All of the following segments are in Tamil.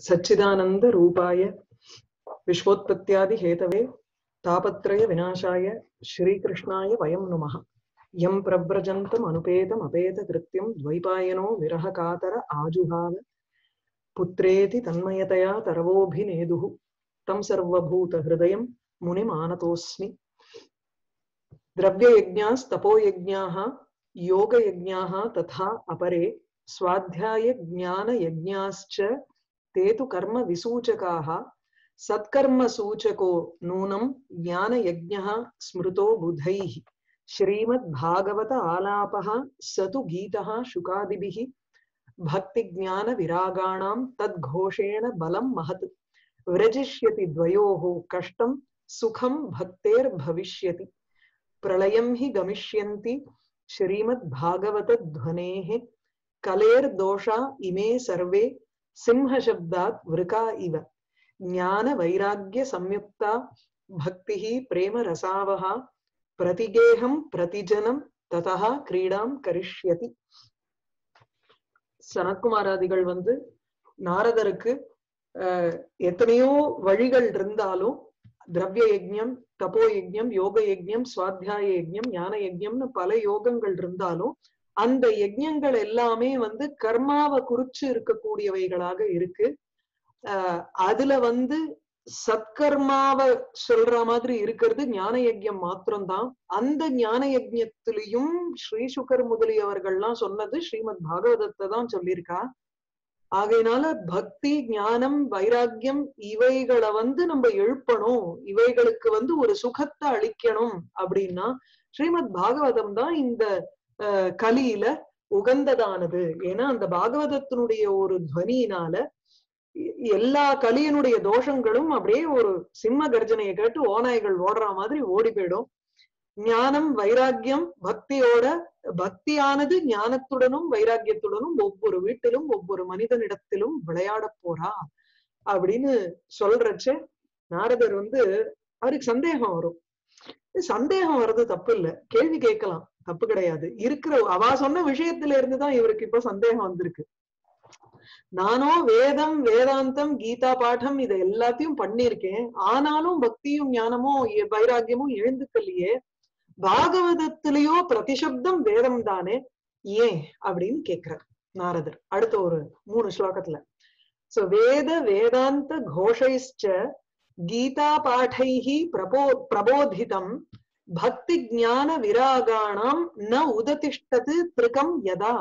सच्चिदानंद रूपाय विश्वोत्पत्त्यादि हेतवे तापत्रय विनाशाय श्रीकृष्णाय वयं नुमः यं प्रव्रजन्तम् अनुपेतम् अपेतकृत्यं द्वैपायनो विरह कातर आजुहाव पुत्रेति तन्मयतया तरवोऽभिनेदुः तं सर्वभूतहृदयं मुनिमानतोऽस्मि द्रव्ययज्ञास्तपोयज्ञाः योगयज्ञाः तथा अपरे स्वाध्यायज्ञानयज्ञाश्च ते तु कर्मविसूचकाः सत्कर्मसूचको नूनं ज्ञानयज्ञः स्मृतो बुधैः श्रीमद्भागवत आलापः स तु गीतः शुकादिभिः भक्तिज्ञानविरागाणां तद्घोषेण बलं महत् व्रजिष्यति द्वयोः कष्टं सुखं भक्तेर्भविष्यति प्रलयं हि गमिष्यन्ति श्रीमद्भागवतध्वनेः कलेर्दोषा इमे सर्वे सिंहशब्दात् वृका इव ज्ञानवैराग्यसंयुक्ता भक्तिः प्रेमरसावहा प्रतिगेहं प्रतिजनं ततः क्रीडां करिष्यति சனத்குமாராதிகள் வந்து நாரதருக்கு அஹ் எத்தனையோ வழிகள் இருந்தாலும் திரவிய யஜ்யம் தபோ யஜ்யம் யோக யஜ்யம் சுவாத்தியாய யஜ்யம் ஞான யஜ்யம்னு பல யோகங்கள் இருந்தாலும் அந்த யஜ்யங்கள் எல்லாமே வந்து கர்மாவை குறிச்சு இருக்கக்கூடியவைகளாக இருக்கு ஆஹ் அதுல வந்து சத்கர்மாவை சொல்ற மாதிரி இருக்கிறது ஞான யஜ்யம் மாத்திரம்தான் அந்த ஞான யஜ்யத்திலையும் ஸ்ரீ சுகர் முதலியவர்கள்லாம் சொன்னது ஸ்ரீமத் பாகவதத்தை தான் சொல்லியிருக்கா ஆகையினால பக்தி ஞானம் வைராக்கியம் இவைகளை வந்து நம்ம எழுப்பணும் இவைகளுக்கு வந்து ஒரு சுகத்தை அளிக்கணும் அப்படின்னா ஸ்ரீமத் பாகவதம் தான் இந்த கலியில உகந்ததானது ஏன்னா அந்த பாகவதத்தினுடைய ஒரு துவனியினால எல்லா கலியனுடைய தோஷங்களும் அப்படியே ஒரு சிம்ம கர்ஜனையை கேட்டு ஓநாய்கள் ஓடுற மாதிரி ஓடி போயிடும் ஞானம் வைராக்கியம் பக்தியோட பக்தியானது ஞானத்துடனும் வைராக்கியத்துடனும் ஒவ்வொரு வீட்டிலும் ஒவ்வொரு மனிதனிடத்திலும் விளையாட போறா அப்படின்னு சொல்றச்ச நாரதர் வந்து அவருக்கு சந்தேகம் வரும் சந்தேகம் வர்றது தப்பு இல்ல கேள்வி கேட்கலாம் தப்பு கிடையாது இருக்கிற அவ சொன்ன விஷயத்துல இருந்துதான் இவருக்கு இப்ப சந்தேகம் வந்திருக்கு நானும் வேதம் வேதாந்தம் கீதா பாடம் இதை எல்லாத்தையும் பண்ணிருக்கேன் ஆனாலும் பக்தியும் ஞானமும் வைராக்கியமும் எழுந்துக்கலையே பாகவதத்திலேயோ பிரதிசப்தம் வேதம் தானே ஏன் அப்படின்னு கேக்குறார் நாரதர் அடுத்த ஒரு மூணு ஸ்லோகத்துல சோ வேத வேதாந்த கோஷைச்ச கீதா பாடைஹி பிரபோ பிரபோதிதம் பக்தி ஜான விராகாணாம் ந உததிஷ்டது திருக்கம் யதா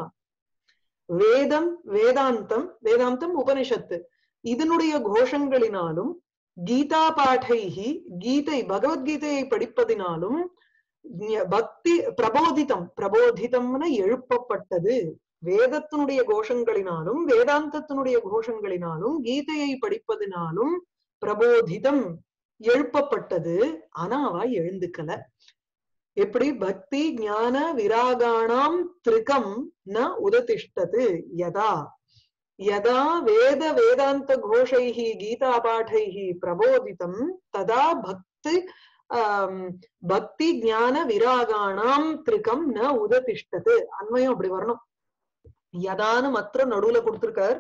வேதம் வேதாந்தம் வேதாந்தம் உபனிஷத்து இதனுடைய கோஷங்களினாலும் கீதா பாடைஹி கீதை பகவத்கீதையை படிப்பதினாலும் பக்தி பிரபோதிதம் பிரபோதிதம்னு எழுப்பப்பட்டது வேதத்தினுடைய கோஷங்களினாலும் வேதாந்தத்தினுடைய கோஷங்களினாலும் கீதையை படிப்பதினாலும் பிரபோதிதம் எழுப்பப்பட்டது ஆனா அவ எழுந்துக்கல எப்படி பக்தி ஞான விராகாணாம் திரிகம் ந உததிஷ்டது யதா யதா வேத வேதாந்த கோஷைஹி கீதா பாடைஹி பிரபோதிதம் ததா பக்தி பக்தி ஞான விராகாணாம் திரிகம் ந உததிஷ்டது அண்மையும் அப்படி வரணும் யதான்னு மாத்திரம் நடுவுல கொடுத்திருக்கார்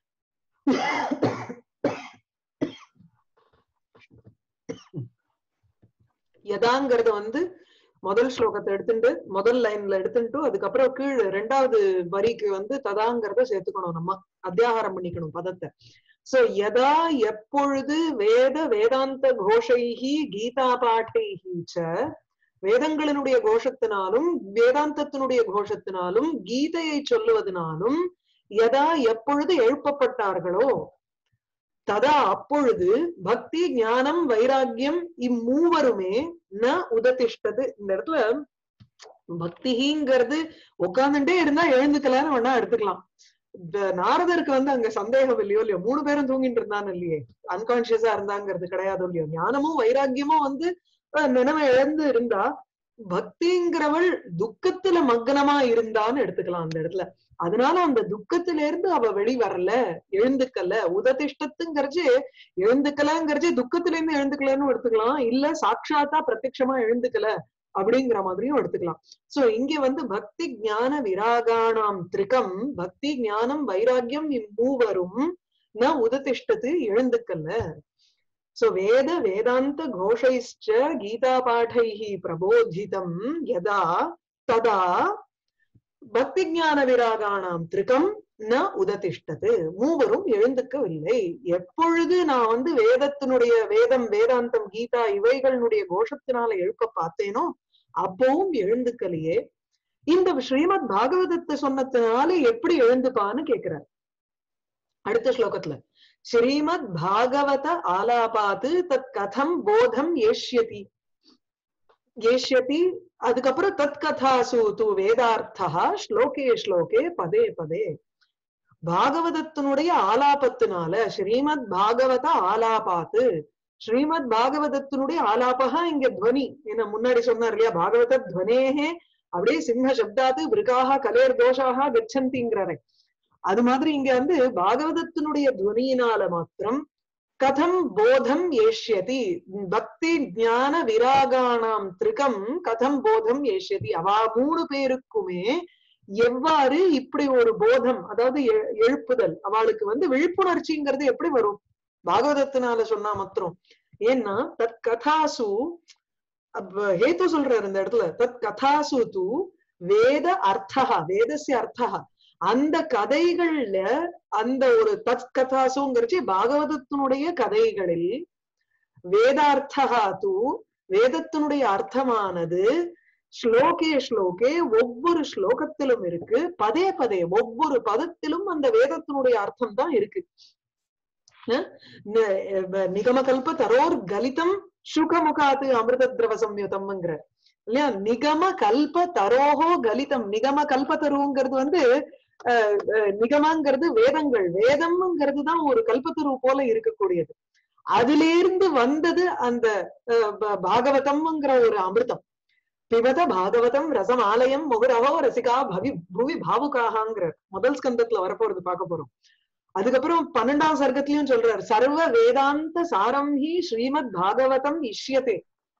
யதாங்கிறத வந்து முதல் ஸ்லோகத்தை எடுத்துட்டு முதல் லைன்ல எடுத்துட்டு அதுக்கப்புறம் கீழ் ரெண்டாவது வரிக்கு வந்து ததாங்கிறத சேர்த்துக்கணும் நம்ம அத்தியாகாரம் பண்ணிக்கணும் பதத்தை சோ யதா எப்பொழுது வேத வேதாந்த கோஷைஹி கீதா பாட்டைஹி ச வேதங்களினுடைய கோஷத்தினாலும் வேதாந்தத்தினுடைய கோஷத்தினாலும் கீதையை சொல்லுவதனாலும் யதா எப்பொழுது எழுப்பப்பட்டார்களோ ததா அப்பொழுது பக்தி ஞானம் வைராக்கியம் இம்மூவருமே ந உததிஷ்டது இந்த இடத்துல பக்திங்கிறது உட்கார்ந்துட்டே இருந்தா எழுந்துக்கலான்னு வேணா எடுத்துக்கலாம் இந்த நாரதருக்கு வந்து அங்க சந்தேகம் இல்லையோ இல்லையோ மூணு பேரும் தூங்கிட்டு இருந்தான்னு இல்லையே அன்கான்சியஸா இருந்தாங்கிறது கிடையாது இல்லையோ ஞானமும் வைராக்கியமும் வந்து நினைவை இழந்து இருந்தா பக்திங்கிறவள் துக்கத்துல மக்னமா இருந்தான்னு எடுத்துக்கலாம் அந்த இடத்துல அதனால அந்த துக்கத்தில இருந்து அவ வெளி வரல எழுந்துக்கல உததிஷ்டத்துங்கிறச்சு எழுந்துக்கலங்கிறச்சு துக்கத்துல இருந்து எழுந்துக்கலன்னு எடுத்துக்கலாம் இல்ல சாட்சாத்தா பிரத்யமா எழுந்துக்கல அப்படிங்கிற மாதிரியும் எடுத்துக்கலாம் சோ இங்க வந்து பக்தி ஞான விராகாணாம் திரிகம் பக்தி ஞானம் வைராக்கியம் இம்மூவரும் ந உததிஷ்டத்து எழுந்துக்கல்ல சோ வேத வேதாந்த கோஷைச்ச கீதா பாடைஹி பிரபோதிதம் யதா ததா பக்தி ஞான விராகானாம் திருக்கம் ந உததிஷ்டது மூவரும் எழுந்துக்கவில்லை எப்பொழுது நான் வந்து வேதத்தினுடைய வேதம் வேதாந்தம் கீதா இவைகளினுடைய கோஷத்தினால எழுப்ப பார்த்தேனோ அப்பவும் எழுந்துக்கலையே இந்த ஸ்ரீமத் பாகவதத்தை சொன்னதுனால எப்படி எழுந்துப்பான்னு கேக்குறார் அடுத்த ஸ்லோகத்துல ஸ்ரீமத் பாகவத ஆலாபாத்து தத் கதம் போதம் ஏஷ்யதி ஏஷ்யதி அதுக்கப்புறம் தத் கதாசு து வேதார்த்தா ஸ்லோகே ஸ்லோகே பதே பதே பாகவதத்தினுடைய ஆலாபத்தினால ஸ்ரீமத் பாகவத ஆலாபாத்து ஸ்ரீமத் பாகவதத்தினுடைய ஆலாபகா இங்க துவனி என்ன முன்னாடி சொன்னார் இல்லையா பாகவத துவனேகே அப்படியே சிம்ம சப்தாத்து விருகாக கலேர் தோஷாக கச்சந்திங்கிறாரு அது மாதிரி இங்க வந்து பாகவதத்தினுடைய துவனியினால மாத்திரம் கதம் போதம் ஏஷ்யதி பக்தி ஞான விராகானாம் திருக்கம் கதம் போதம் ஏஷ்யதி அவா மூணு பேருக்குமே எவ்வாறு இப்படி ஒரு போதம் அதாவது எ- எழுப்புதல் அவளுக்கு வந்து விழிப்புணர்ச்சிங்கிறது எப்படி வரும் பாகவதத்தினால சொன்னா மாத்திரம் ஏன்னா தத் கதாசு அப்ப ஹேத்து சொல்றாரு இந்த இடத்துல தத் கதாசு து வேத அர்த்தா வேதஸ்ய அர்த்தா அந்த கதைகள்ல அந்த ஒரு தத் கதாசுங்கிறச்சு பாகவதத்தினுடைய கதைகளில் வேதார்த்தா து வேதத்தினுடைய அர்த்தமானது ஸ்லோகே ஸ்லோகே ஒவ்வொரு ஸ்லோகத்திலும் இருக்கு பதே பதே ஒவ்வொரு பதத்திலும் அந்த வேதத்தினுடைய அர்த்தம் தான் இருக்கு அஹ் ந- அஹ் நிகமகல்ப தரோர் கலிதம் சுகமுகாத்து அமிர்த திரவ சம்யுதம்ங்கிற இல்லையா நிகம கல்ப தரோஹோ கலிதம் நிகம கல்ப தருங்கிறது வந்து அஹ், அஹ், நிகமங்கிறது வேதங்கள் வேதம்ங்கிறது தான் ஒரு கல்பத்தரு போல இருக்கக்கூடியது அதிலிருந்து வந்தது அந்த அஹ், ப- பாகவதம்ங்கிற ஒரு அமிர்தம் பிபத பாகவதம் ரசம் ஆலயம் முகுரவோ ரசிகா பவி புவி பாவுகாகங்கிற முதல் ஸ்கந்தத்துல வரப்போறது பார்க்க போறோம் அதுக்கப்புறம் பன்னெண்டாம் சர்க்கத்திலயும் சொல்றார் சர்வ வேதாந்த சாரம் ஹி ஸ்ரீமத் பாகவதம் இஷ்யதே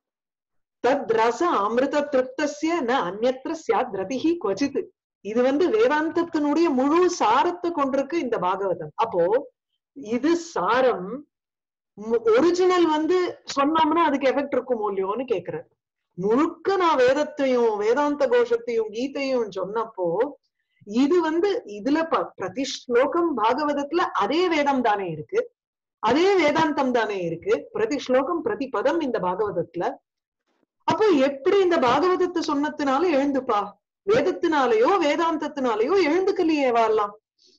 தத் ரச அமிர்த திருப்தஸ்ய ந அந்நத்திர சியாத் ரதிஹி கொச்சித் இது வந்து வேதாந்தத்தினுடைய முழு சாரத்தை கொண்டிருக்கு இந்த பாகவதம் அப்போ இது சாரம் ஒரிஜினல் வந்து சொன்னோம்னா அதுக்கு எஃபெக்ட் இருக்குமோ இல்லையோன்னு கேக்குறேன் முழுக்க நான் வேதத்தையும் வேதாந்த கோஷத்தையும் கீதையும் சொன்னப்போ இது வந்து இதுல ப- பிரதி ஸ்லோகம் பாகவதத்துல அதே வேதம் தானே இருக்கு அதே வேதாந்தம் தானே இருக்கு பிரதி ஸ்லோகம் பிரதி பதம் இந்த பாகவதத்துல அப்போ எப்படி இந்த பாகவதத்தை சொன்னதுனால எழுந்துப்பா வேதத்தினாலேயோ வேதாந்தத்தினாலேயோ எழுந்துக்கலையே வாழலாம்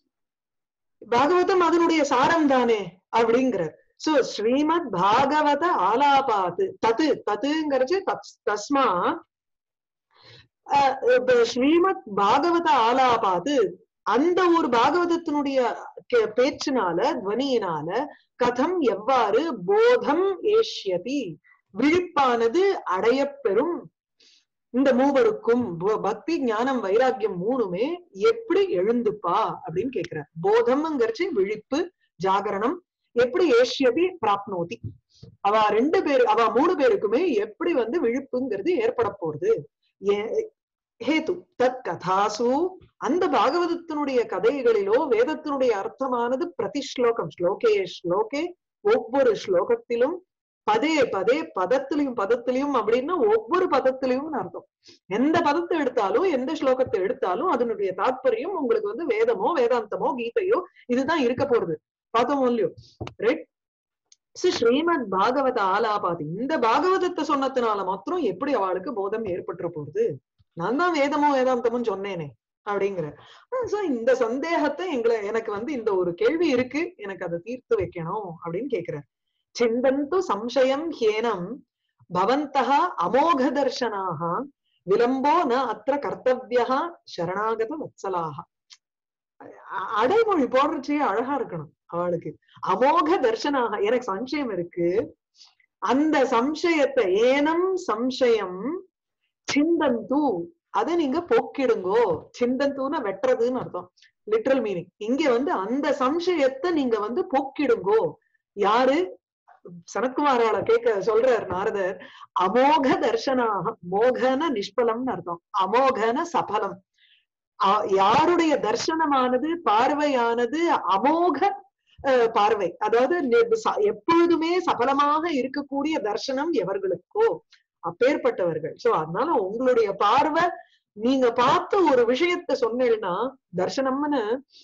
பாகவதம் அதனுடைய சாரம் தானே அப்படிங்கிறார் சோ ஸ்ரீமத் பாகவத ஆலாபாத்து தது ததுங்கிறது தஸ்- தஸ்மா அஹ், இப்ப ஸ்ரீமத் பாகவத ஆலாபாத்து அந்த ஒரு பாகவதத்தினுடைய கே- பேச்சினால துவனியினால கதம் எவ்வாறு போதம் ஏஷ்யதி விழிப்பானது அடையப்பெறும் இந்த மூவருக்கும் ப- பக்தி ஞானம் வைராக்கியம் மூணுமே எப்படி எழுந்துப்பா அப்படின்னு கேக்குறார் போதம்ங்கிறச்சு விழிப்பு ஜாகரணம் எப்படி ஏஷ்யதி பிராப்னோதி அவ ரெண்டு பேரு அவ மூணு பேருக்குமே எப்படி வந்து விழிப்புங்கிறது ஏற்பட போறது ஏ- ஹேது தத் கதாசு அந்த பாகவதத்தினுடைய கதைகளிலோ வேதத்தினுடைய அர்த்தமானது பிரதி ஸ்லோகம் ஸ்லோகே ஸ்லோகே ஒவ்வொரு ஸ்லோகத்திலும் பதே பதே பதத்திலையும் பதத்திலையும் அப்படின்னா ஒவ்வொரு பதத்திலையும் அர்த்தம் எந்த பதத்தை எடுத்தாலும் எந்த ஸ்லோகத்தை எடுத்தாலும் அதனுடைய தாத்பரியம் உங்களுக்கு வந்து வேதமோ வேதாந்தமோ கீதையோ இதுதான் இருக்க போறது பார்த்தோமோ இல்லையோ ரைட் ஸ்ரீமத் பாகவத ஆலாபாதி இந்த பாகவதத்தை சொன்னதுனால மாத்திரம் எப்படி அவளுக்கு போதம் ஏற்பட்டுற போகுது நான் தான் வேதமோ வேதாந்தமும் சொன்னேனே அப்படிங்கிற சோ இந்த சந்தேகத்தை எங்களை எனக்கு வந்து இந்த ஒரு கேள்வி இருக்கு எனக்கு அதை தீர்த்து வைக்கணும் அப்படின்னு கேக்குறார் சிந்தந்து சம்சயம் ஹேனம் பவந்தः அமோக தர்ஷனாக விலம்போ ந அத்திர கர்த்தவியா சரணாகத வத்சலாக அ- அடைமொழி போடுறச்சே அழகா இருக்கணும் அவளுக்கு அமோக தர்ஷனாக எனக்கு சம்சயம் இருக்கு அந்த சம்சயத்தை ஏனம் சம்சயம் சிந்தந்து அதை நீங்க போக்கிடுங்கோ சிந்தந்துன்னு வெட்டுறதுன்னு அர்த்தம் லிட்ரல் மீனிங் இங்க வந்து அந்த சம்சயத்தை நீங்க வந்து போக்கிடுங்கோ யாரு சனத்குமாரால கேட்க சொல்றார் நாரதர் அமோக தர்ஷனாக மோகன நிஷ்பலம்னு அர்த்தம் அமோகன சபலம் ஆ- யாருடைய தர்சனமானது பார்வையானது அமோக அஹ், பார்வை அதாவது நெ- ச- எப்பொழுதுமே சபலமாக இருக்கக்கூடிய தர்சனம் எவர்களுக்கோ அப்பேற்பட்டவர்கள் சோ அதனால உங்களுடைய பார்வை நீங்க பார்த்த ஒரு விஷயத்த சொன்னீங்கன்னா தர்சனம்னு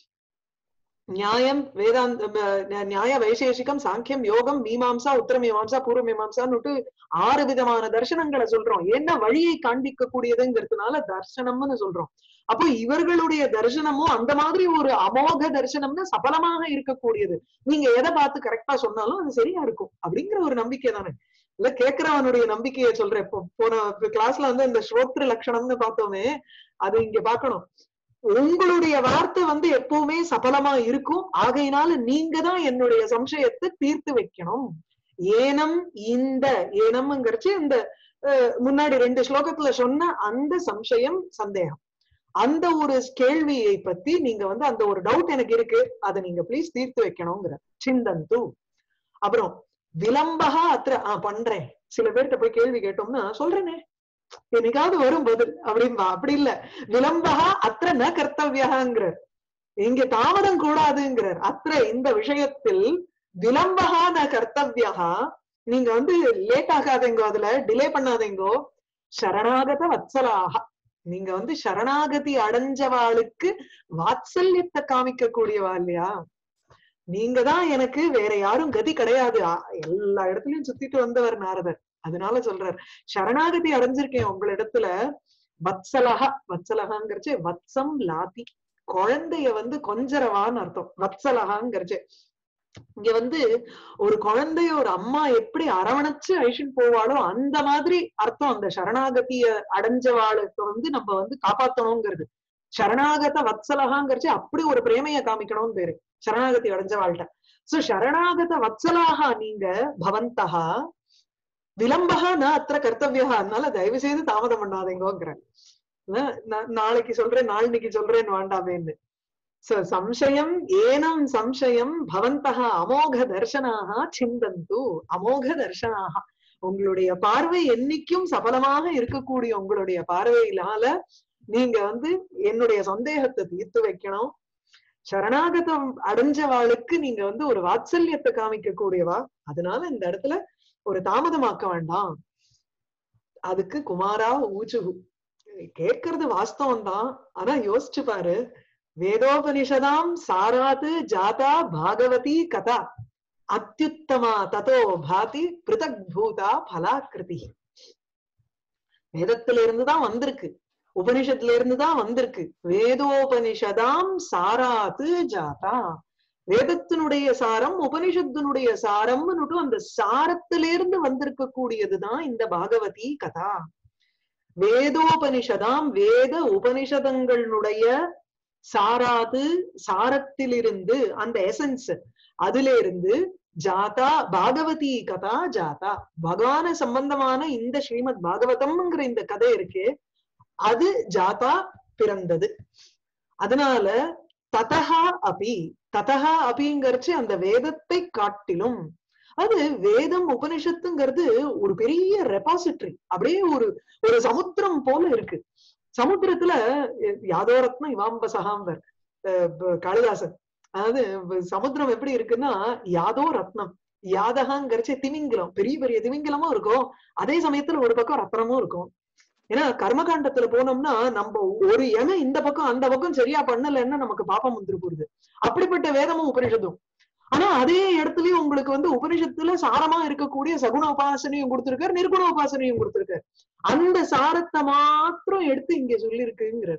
நியாயம் வேதாந்த ம- ந- நியாய வைசேஷிகம் சாங்கியம் யோகம் மீமாம்சா உத்தர மீமாம்சா பூர்வ மீமாம்சான்னுட்டு ஆறு விதமான தர்சனங்களை சொல்றோம் என்ன வழியை காண்பிக்க கூடியதுங்கிறதுனால தர்சனம்னு சொல்றோம் அப்போ இவர்களுடைய தரிசனமும் அந்த மாதிரி ஒரு அமோக தரிசனம்னு சபலமாக இருக்கக்கூடியது நீங்க எதை பார்த்து கரெக்டா சொன்னாலும் அது சரியா இருக்கும் அப்படிங்கிற ஒரு நம்பிக்கை தானே இல்ல கேட்கிறவனுடைய நம்பிக்கையை சொல்றேன் இப்போ போன கிளாஸ்ல வந்து இந்த ஸ்ரோத்ரு லட்சணம்னு பார்த்தோமே அது இங்க பார்க்கணும் உங்களுடைய வார்த்தை வந்து எப்பவுமே சபலமா இருக்கும் ஆகையினால நீங்க தான் என்னுடைய சம்சயத்தை தீர்த்து வைக்கணும் ஏனம் இந்த ஏனம்ங்கிறச்சு இந்த அஹ், முன்னாடி ரெண்டு ஸ்லோகத்துல சொன்ன அந்த சம்சயம் சந்தேகம் அந்த ஒரு கேள்வியை பத்தி நீங்க வந்து அந்த ஒரு டவுட் எனக்கு இருக்கு அதை நீங்க ப்ளீஸ் தீர்த்து வைக்கணுங்கிற சிந்தந்து அப்புறம் விளம்பகா அத்திர ஆஹ் பண்றேன் சில பேர்கிட்ட போய் கேள்வி கேட்டோம்னா சொல்றேனே என்னைக்காவது வரும் பதில் அப்படின்பா அப்படி இல்ல விளம்பகா அத்திர ந கர்த்தவியகாங்கிறார் இங்க தாமதம் கூடாதுங்கிறார் அத்திர இந்த விஷயத்தில் விளம்பகா ந கர்த்தவியகா நீங்க வந்து லேட் ஆகாதீங்கோ அதுல டிலே பண்ணாதீங்கோ சரணாகத வத்சலாக நீங்க வந்து சரணாகதி அடைஞ்சவாளுக்கு வாத்சல்யத்தை காமிக்க கூடியவா இல்லையா நீங்க தான் எனக்கு வேற யாரும் கதி கிடையாது ஆ, எல்லா இடத்துலயும் சுத்திட்டு வந்தவர் நாரதர் அதனால சொல்றார் சரணாகதி அடைஞ்சிருக்கேன் உங்களிடத்துல வத்சலகா வத்சலகாங்கிறச்சு வத்சம் லாதி குழந்தைய வந்து கொஞ்சரவான்னு அர்த்தம் வத்சலகாங்கிறச்சு இங்க வந்து ஒரு குழந்தைய ஒரு அம்மா எப்படி அரவணைச்சு அழிச்சுட்டு போவாளோ அந்த மாதிரி அர்த்தம் அந்த சரணாகதிய அடைஞ்சவாளுக்கு வந்து நம்ம வந்து காப்பாத்தணுங்கிறது சரணாகத வத்சலகாங்கிறச்சு அப்படி ஒரு பிரேமைய காமிக்கணும்னு பேரு சரணாகதி அடைஞ்சவாள்கிட்ட சோ சரணாகத வத்சலாக நீங்க பவந்தகா விளம்பகா ந அத்திர கர்த்தவியா அதனால தயவு செய்து தாமதம் பண்ணாதீங்கோங்கிறேன் நா- நா- நாளைக்கு சொல்றேன் நாளைக்கு சொல்றேன் வேண்டாமேன்னு சோ சம்சயம் ஏனம் சம்சயம் பவந்தக அமோக தர்சனாக சிந்தந்து அமோக தர்சனாக உங்களுடைய பார்வை என்னைக்கும் சபலமாக இருக்கக்கூடிய உங்களுடைய பார்வையினால நீங்க வந்து என்னுடைய சந்தேகத்தை தீர்த்து வைக்கணும் சரணாகதம் அடைஞ்சவாளுக்கு நீங்க வந்து ஒரு வாத்சல்யத்தை காமிக்க கூடியவா அதனால இந்த இடத்துல ஒரு தாமதமாக்க வேண்டாம் அதுக்கு குமாரா ஊச்சுகு கேட்கறது வாஸ்தவம் தான் ஆனா யோசிச்சு பாரு வேதோபனிஷதாம் சாராத் ஜாதா பாகவதி கதா அத்யுத்தமா ததோ பாதி பிருதக் பூதா பலாக்கிருதி வேதத்துல இருந்துதான் வந்திருக்கு உபனிஷத்துல இருந்துதான் வந்திருக்கு வேதோபனிஷதாம் சாராத்து ஜாதா வேதத்தினுடைய சாரம் உபனிஷத்தினுடைய சாரம்னுட்டு அந்த சாரத்திலிருந்து வந்திருக்க கூடியதுதான் இந்த பாகவதி கதா வேதோபனிஷதாம் வேத உபனிஷதங்களுடைய சாராது சாரத்திலிருந்து அந்த எசன்ஸ் அதுல இருந்து ஜாதா பாகவதி கதா ஜாதா பகவான சம்பந்தமான இந்த ஸ்ரீமத் பாகவதம்ங்கிற இந்த கதை இருக்கே அது ஜாதா பிறந்தது அதனால ததஹா அபி ததஹா அபிங்கிறச்சு அந்த வேதத்தை காட்டிலும் அது வேதம் உபனிஷத்துங்கிறது ஒரு பெரிய ரெபாசிட்டரி அப்படியே ஒரு ஒரு சமுத்திரம் போல இருக்கு சமுத்திரத்துல அஹ், யாதோ ரத்னம் இவாம்பசகாம்பர் அஹ், ப- காளிதாசன் அதாவது வ- சமுத்திரம் எப்படி இருக்குன்னா யாதோ ரத்னம் யாதகாங்கிறச்சு திமிங்கலம் பெரிய பெரிய திமிங்கலமும் இருக்கும் அதே சமயத்துல ஒரு பக்கம் ரத்னமும் இருக்கும் ஏன்னா கர்மகாண்டத்துல போனோம்னா நம்ம ஒரு என இந்த பக்கம் அந்த பக்கம் சரியா பண்ணலைன்னா நமக்கு பாப்பம் வந்துரு போகுது அப்படிப்பட்ட வேதமும் உபனிஷத்தும் ஆனா அதே இடத்துலயும் உங்களுக்கு வந்து உபனிஷத்துல சாரமா இருக்கக்கூடிய சகுண உபாசனையும் கொடுத்திருக்காரு நிர்குண உபாசனையும் கொடுத்திருக்காரு அந்த சாரத்தை மாத்திரம் எடுத்து இங்க சொல்லியிருக்குங்கிறார்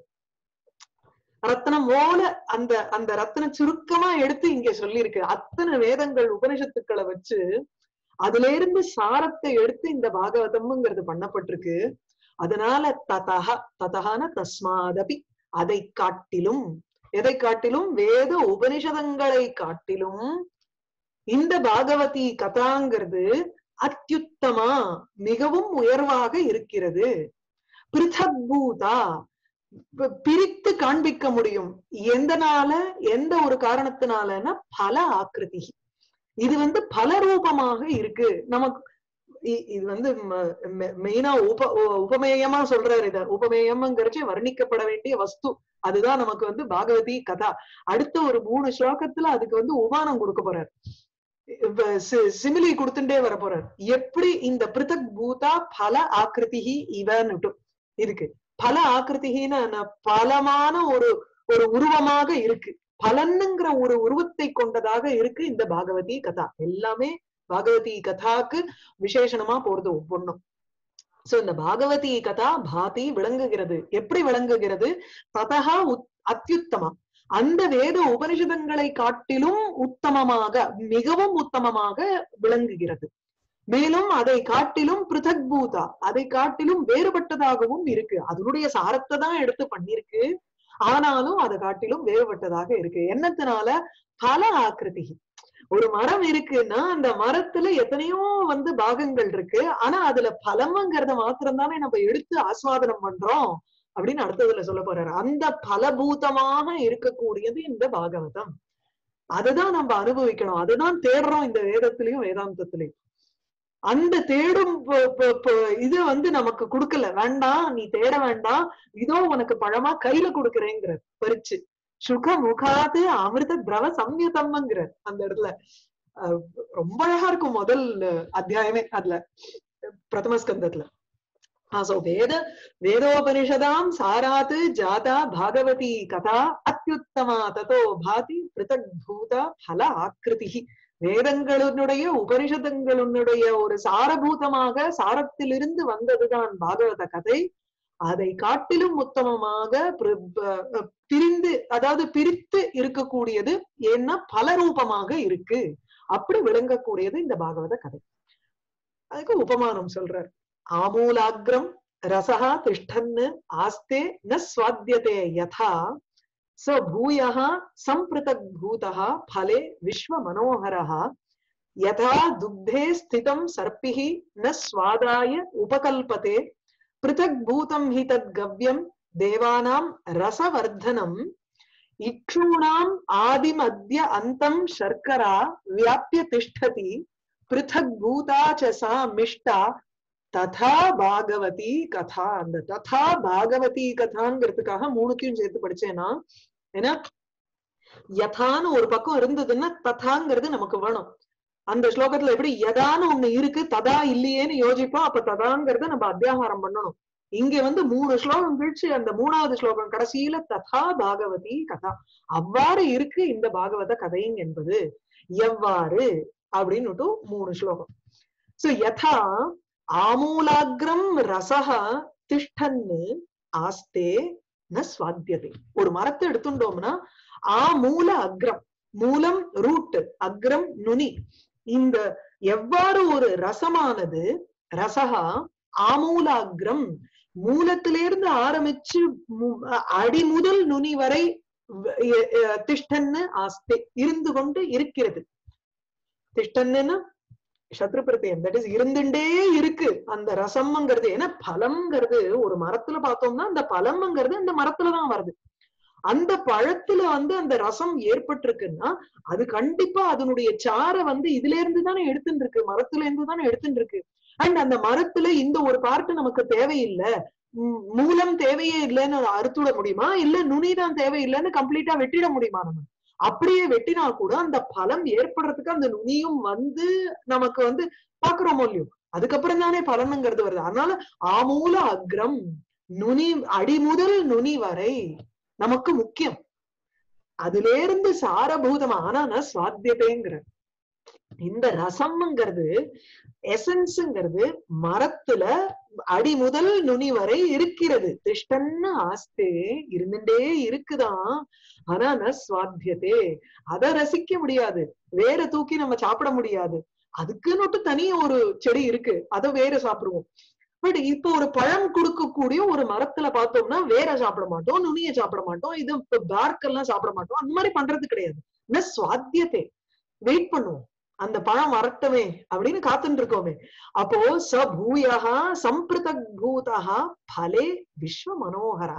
ரத்னம் போல அந்த அந்த ரத்ன சுருக்கமா எடுத்து இங்க சொல்லியிருக்கு அத்தனை வேதங்கள் உபனிஷத்துக்களை வச்சு அதுல இருந்து சாரத்தை எடுத்து இந்த பாகவதம்ங்கிறது பண்ணப்பட்டிருக்கு அதனால ததஹ ததஹான தஸ்மாதபி அதை காட்டிலும் எதை காட்டிலும் வேத உபனிஷதங்களை காட்டிலும் இந்த பாகவதி கதாங்கிறது அத்யுத்தமா மிகவும் உயர்வாக இருக்கிறது பிருதக் பூதா ப- பிரித்து காண்பிக்க முடியும் எந்தனால எந்த ஒரு காரணத்தினாலன்னா பல ஆக்கிருதி இது வந்து பல ரூபமாக இருக்கு நமக்கு இ- இது வந்து மெயினா உப உ- உபமேயமா சொல்றாரு இத உபமேயம்ங்கிறச்சு வர்ணிக்கப்பட வேண்டிய வஸ்து அதுதான் நமக்கு வந்து பாகவதி கதா அடுத்த ஒரு மூணு ஸ்லோகத்துல அதுக்கு வந்து உமானம் கொடுக்க போறார் சிமிலி கொடுத்துட்டே வர போறார் எப்படி இந்த பிருத்தக் பூதா பல ஆக்கிருதிகி இவன்னுட்டு இருக்கு பல ஆக்கிருதிகின்னு என்ன? பலமான ஒரு ஒரு உருவமாக இருக்கு பலன்னுங்கிற ஒரு உருவத்தை கொண்டதாக இருக்கு இந்த பாகவதி கதா எல்லாமே பாகவதி கதாக்கு விசேஷணமா போறது ஒவ்வொன்றும் சோ இந்த பாகவதி கதா பாதி விளங்குகிறது எப்படி விளங்குகிறது ததா உத்- அத்யுத்தமா அந்த வேத உபனிஷதங்களை காட்டிலும் உத்தமமாக மிகவும் உத்தமமாக விளங்குகிறது மேலும் அதை காட்டிலும் பிருதக் பூதா அதை காட்டிலும் வேறுபட்டதாகவும் இருக்கு அதனுடைய சாரத்தை தான் எடுத்து பண்ணிருக்கு ஆனாலும் அதை காட்டிலும் வேறுபட்டதாக இருக்கு என்னத்தினால பல ஆக்கிருதி ஒரு மரம் இருக்குன்னா அந்த மரத்துல எத்தனையோ வந்து பாகங்கள் இருக்கு ஆனா அதுல பலம்ங்கிறத மாத்திரம் தானே நம்ம எடுத்து ஆஸ்வாதனம் பண்றோம் அப்படின்னு அடுத்ததுல சொல்ல போறாரு அந்த பலபூதமாக இருக்கக்கூடியது இந்த பாகவதம் அதுதான் நம்ம அனுபவிக்கணும் அதுதான் தேடுறோம் இந்த வேதத்திலையும் வேதாந்தத்திலையும் அந்த தேடும் ப- ப- ப- இது வந்து நமக்கு கொடுக்கல வேண்டாம் நீ தேட வேண்டாம் இதோ உனக்கு பழமா கையில கொடுக்குறேங்கிற பறிச்சு சுக முகாது அமிர்த திரவ சம்யுதம்ங்கிற அந்த இடத்துல அஹ் ரொம்ப அழகா இருக்கும் முதல் அத்தியாயமே அதுல பிரதம ஸ்கந்தத்துல ஆஹ் சோ வேத வேதோபனிஷதாம் சாராத் ஜாதா பாகவதி கதா அத்யுத்தமா ததோ பாதி பிருதக் பூதா பல ஆக்கிருதி வேதங்களுடைய உபனிஷதங்களுடைய ஒரு சாரபூதமாக சாரத்திலிருந்து வந்ததுதான் பாகவத கதை அதை காட்டிலும் உத்தமமாக பிர- ப- பிரிந்து அதாவது பிரித்து இருக்கக்கூடியது ஏன்னா பல ரூபமாக இருக்கு அப்படி விளங்கக்கூடியது இந்த பாகவத கதை அதுக்கு உபமானம் சொல்றார் ஆமூலாகிரம் ரசஹா திஷ்டன்னு ஆஸ்தே ந ஸ்வாத்தியதே யதா ச பூயः சம்பிருதக் பூதः फले विश्वमनोहरः यथा दुग्धे स्थितं सर्पिः न स्वादाय उपकल्पते पृथक् भूतं हि तद्गव्यं देवानां रसवर्धनम् इक्षूणाम् आदिमद्य अन्तं शर्करा व्याप्य तिष्ठति पृथक् भूता च सा मिष्टा ததா பாகவதி கதா அந்த ததா பாகவதி கதாங்கிறதுக்காக மூணுத்தையும் சேர்த்து படிச்சேன்னா ஏன்னா யதான்னு ஒரு பக்கம் இருந்ததுன்னா ததாங்கிறது நமக்கு வேணும் அந்த ஸ்லோகத்துல எப்படி யதான்னு ஒண்ணு இருக்கு ததா இல்லையேன்னு யோசிப்போம் அப்ப ததாங்கிறத நம்ம அத்தியாகாரம் பண்ணணும் இங்க வந்து மூணு ஸ்லோகம் கழிச்சு அந்த மூணாவது ஸ்லோகம் கடைசியில ததா பாகவதி கதா அவ்வாறு இருக்கு இந்த பாகவத கதையும் என்பது எவ்வாறு அப்படின்னுட்டு மூணு ஸ்லோகம் சோ யதா ஆமூலாகிரம் ரசக திஷ்டன்னு ஆஸ்தே ந ஸ்வாத்தியதே ஒரு மரத்தை எடுத்துட்டோம்னா ஆ மூல அக்ரம் மூலம் ரூட் அக்ரம் நுனி இந்த எவ்வாறு ஒரு ரசமானது ரசகா ஆமூலாகிரம் மூலத்திலிருந்து ஆரம்பிச்சு மு- அடி முதல் நுனி வரை வ- எ- எ- திஷ்டன்னு ஆஸ்தே இருந்து கொண்டு இருக்கிறது திஷ்டன்னு சத்ரு பிரத்தியம் தட் இஸ் இருந்துட்டே இருக்கு அந்த ரசம்ங்கிறது ஏன்னா பழம்ங்கிறது ஒரு மரத்துல பார்த்தோம்னா அந்த பழம்ங்கிறது அந்த மரத்துலதான் வருது அந்த பழத்துல வந்து அந்த ரசம் ஏற்பட்டிருக்குன்னா அது கண்டிப்பா அதனுடைய சாரை வந்து இதுல இருந்து தானே எடுத்துட்டு இருக்கு மரத்துல இருந்து தானே எடுத்துட்டு இருக்கு அண்ட் அந்த மரத்துல இந்த ஒரு பார்ட் நமக்கு தேவையில்லை ம், மூலம் தேவையே இல்லைன்னு அறுத்துட முடியுமா இல்ல நுனிதான் தேவையில்லைன்னு கம்ப்ளீட்டா வெட்டிட முடியுமா நம்ம அப்படியே வெட்டினா கூட அந்த பலம் ஏற்படுறதுக்கு அந்த நுனியும் வந்து நமக்கு வந்து பாக்குறோமோ இல்லையோ அதுக்கப்புறம் தானே பலனுங்கிறது வருது அதனால ஆமூல அக்ரம் நுனி அடி முதல் நுனி வரை நமக்கு முக்கியம் அதுல இருந்து சாரபூதம் ஆனா சுவாத்தியத்தைங்கிற இந்த ரசம்ங்கிறது எசன்ஸ்ங்கிறது மரத்துல அடி முதல் நுனி வரை இருக்கிறது திஷ்டன்னு ஆஸ்தே இருந்துட்டே இருக்குதான் ஆனா ந சுவாத்தியதே அத ரசிக்க முடியாது வேற தூக்கி நம்ம சாப்பிட முடியாது அதுக்குன்னு தனி ஒரு செடி இருக்கு அதை வேற சாப்பிடுவோம் பட் இப்போ ஒரு பழம் கொடுக்கக்கூடிய ஒரு மரத்துல பார்த்தோம்னா வேற சாப்பிட மாட்டோம் நுனிய சாப்பிட மாட்டோம் இது பார்க் எல்லாம் சாப்பிட மாட்டோம் அந்த மாதிரி பண்றது கிடையாது ந சுவாத்தியத்தை வெயிட் பண்ணுவோம் அந்த பழம் வரட்டுமே அப்படின்னு காத்துட்டு இருக்கோமே அப்போ ச பூயகா சம்பிருதக் பூதா பலே விஸ்வ மனோகரா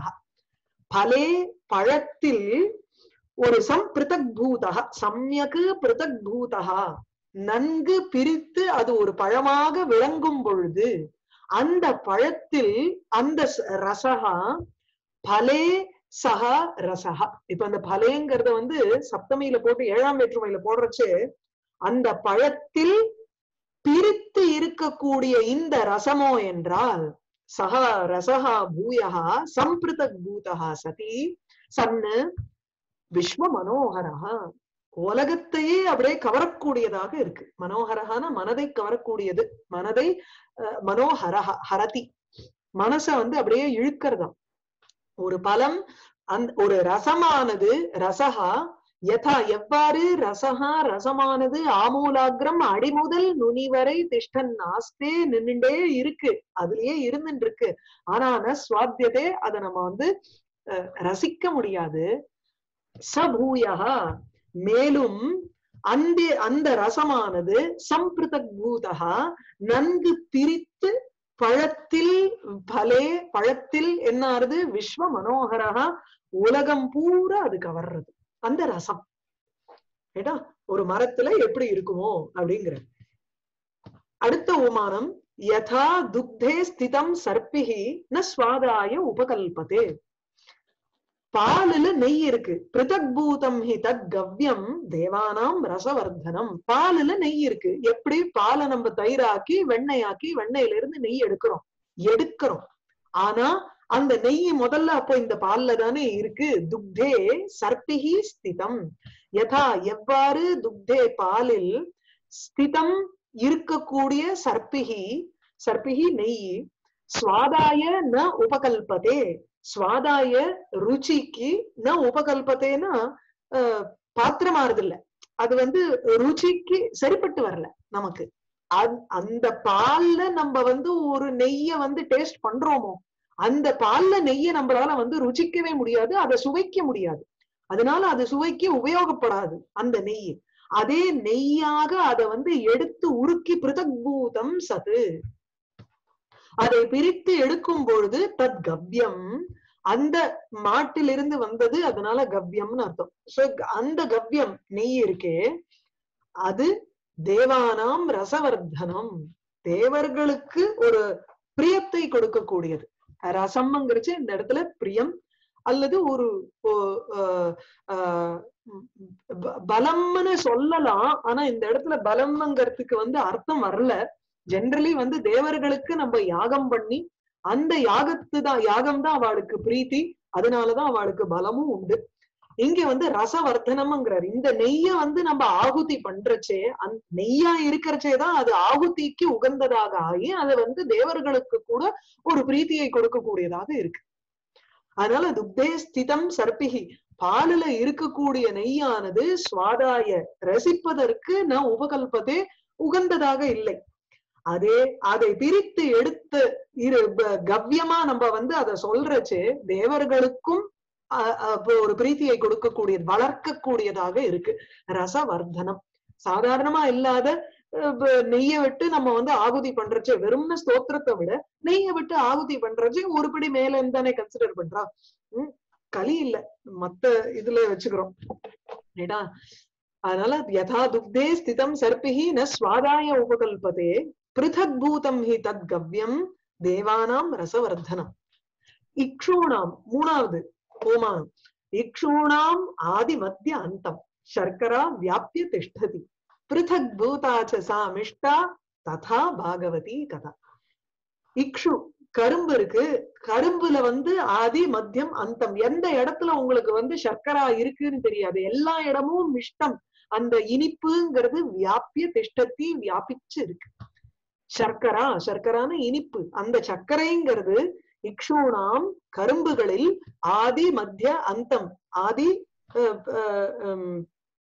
பலே பழத்தில் ஒரு சம்பிருதக் பூதா சம்யக்கு பிருதக் பூதா நன்கு பிரித்து அது ஒரு பழமாக விளங்கும் பொழுது அந்த பழத்தில் அந்த ஸ்- ரசகா பலே சஹா ரசஹா இப்ப அந்த பலேங்கிறத வந்து சப்தமியில போட்டு ஏழாம் வேற்றுமையில போடுறச்சு அந்த பழத்தில் பிரித்து இருக்கக்கூடிய இந்த ரசமோ என்றால் சஹா ரசஹா பூயகா சம்பிருதக் பூதகா சதி சன்னு விஸ்வ மனோகரஹா உலகத்தையே அப்படியே கவரக்கூடியதாக இருக்கு மனோகரஹான மனதை கவரக்கூடியது மனதை அஹ், மனோஹரஹ ஹரதி மனச வந்து அப்படியே இழுக்கிறதாம் ஒரு பலம் அந்த ஒரு ரசமானது ரசஹா யதா எவ்வாறு ரசஹா ரசமானது ஆமூலாகிரம் அடிமுதல் நுனி வரை திஷ்டன் நாஸ்தே நின்னுட்டே இருக்கு அதுலயே இருந்துட்டு இருக்கு ஆனா ந சுவாத்தியதே அதை நம்ம வந்து அஹ், ரசிக்க முடியாது சபூயா மேலும் அந்த அந்த ரசமானது சம்பிருதக் பூதகா நன்கு பிரித்து பழத்தில் பலே பழத்தில் என்ன ஆறுது விஸ்வ மனோகரகா உலகம் பூரா அது கவர்றது அந்த ரசம் ஏடா ஒரு மரத்துல எப்படி இருக்குமோ அப்படிங்கிற அடுத்த உமானம் யதா துக்தே ஸ்திதம் சர்ப்பிகி ந ஸ்வாதாய உபகல்பதே பாலுல நெய் இருக்கு பிருதக் பூதம் ஹி தத் கவ்யம் தேவானாம் ரசவர்தனம் பாலுல நெய் இருக்கு எப்படி பாலை நம்ம தயிராக்கி வெண்ணெயாக்கி வெண்ணெயில இருந்து நெய் எடுக்கிறோம் எடுக்கிறோம் ஆனா அந்த நெய் முதல்ல அப்போ இந்த பால்ல தானே இருக்கு துக்தே சர்ப்பிகி ஸ்திதம் யதா எவ்வாறு துக்தே பாலில் ஸ்திதம் இருக்கக்கூடிய சர்ப்பிகி சர்ப்பிகி நெய் ஸ்வாதாய ந உபகல்பதே ஸ்வாதாய ருச்சிக்கு ந உபகல்பத்தேன்னா அஹ், பாத்திரமாறுது இல்ல அது வந்து ருச்சிக்கு சரிப்பட்டு வரல நமக்கு அந்- அந்த பால்ல நம்ம வந்து ஒரு நெய்ய வந்து டேஸ்ட் பண்றோமோ அந்த பால்ல நெய்ய நம்மளால வந்து ருச்சிக்கவே முடியாது அதை சுவைக்க முடியாது அதனால அது சுவைக்கு உபயோகப்படாது அந்த நெய் அதே நெய்யாக அதை வந்து எடுத்து உருக்கி பிருதக்பூதம் சது அதை பிரித்து எடுக்கும் பொழுது தத் கவ்யம் அந்த மாட்டிலிருந்து வந்தது அதனால கவ்யம்னு அர்த்தம் சோ அந்த கவ்யம் நெய் இருக்கே அது தேவானாம் ரசவர்தனம் தேவர்களுக்கு ஒரு பிரியத்தை கொடுக்கக்கூடியது ரசம்ங்கிறச்சு இந்த இடத்துல பிரியம் அல்லது ஒரு ஓ- ஆஹ் ஆஹ் ப- பலம்னு சொல்லலாம் ஆனா இந்த இடத்துல பலம்ங்கிறதுக்கு வந்து அர்த்தம் வரல ஜெனரலி வந்து தேவர்களுக்கு நம்ம யாகம் பண்ணி அந்த யாகத்து தான் யாகம் தான் அவளுக்கு பிரீத்தி அதனாலதான் அவளுக்கு பலமும் உண்டு இங்க வந்து ரசவர்த்தனம்ங்கிறார் இந்த நெய்ய வந்து நம்ம ஆகுதி பண்றச்சே அந் நெய்யா இருக்கிறச்சே தான் அது ஆகுதிக்கு உகந்ததாக ஆகி அது வந்து தேவர்களுக்கு கூட ஒரு பிரீத்தியை கொடுக்கக்கூடியதாக இருக்கு அதனால துக்தே ஸ்திதம் சர்ப்பிகி பாலுல இருக்கக்கூடிய நெய்யானது சுவாதாய ரசிப்பதற்கு ந உபகல்பதே உகந்ததாக இல்லை அதே அதை பிரித்து எடுத்து இரு ப- கவ்யமா நம்ம வந்து அதை சொல்றச்சு தேவர்களுக்கும் அ- அப்போ ஒரு பிரீத்தியை கொடுக்கக்கூடியது வளர்க்கக்கூடியதாக இருக்கு ரசவர்தனம் சாதாரணமா இல்லாத அஹ், ப- நெய்யை விட்டு நம்ம வந்து ஆகுதி பண்றச்சு வெறும்னு ஸ்தோத்திரத்தை விட நெய்யை விட்டு ஆகுதி பண்றச்சு ஒருபடி மேல தானே கன்சிடர் பண்றா உம் களி இல்ல மத்த இதுல வச்சுக்கிறோம் ஏடா அதனால யதா துக்தே ஸ்திதம் சர்ப்பிஹி ந ஸ்வாதாய உபகல்பதே பிருதக் பூதம் ஹி தத் கவ்யம் தேவானாம் ரசவர்தனம் இக்ஷூணாம் மூணாவது ஓமானம் இக்ஷூணாம் ஆதி மத்திய அந்தம் சர்க்கரா வியாபிய திஷ்டதி பிருதக் பூதாச்ச சா மிஷ்டா ததா பாகவதி கதா இக்ஷு கரும்பு இருக்கு கரும்புல வந்து ஆதி மத்தியம் அந்தம் எந்த இடத்துல உங்களுக்கு வந்து சர்க்கரா இருக்குன்னு தெரியாது எல்லா இடமும் மிஷ்டம் அந்த இனிப்புங்கிறது வியாபிய திஷ்டத்தி வியாபிச்சு இருக்கு சர்க்கரா சர்க்கரான இனிப்பு அந்த சர்க்கரைங்கிறது இக்ஷூணாம் கரும்புகளில் ஆதி மத்திய அந்தம் ஆதி அஹ், அஹ், ஹம்,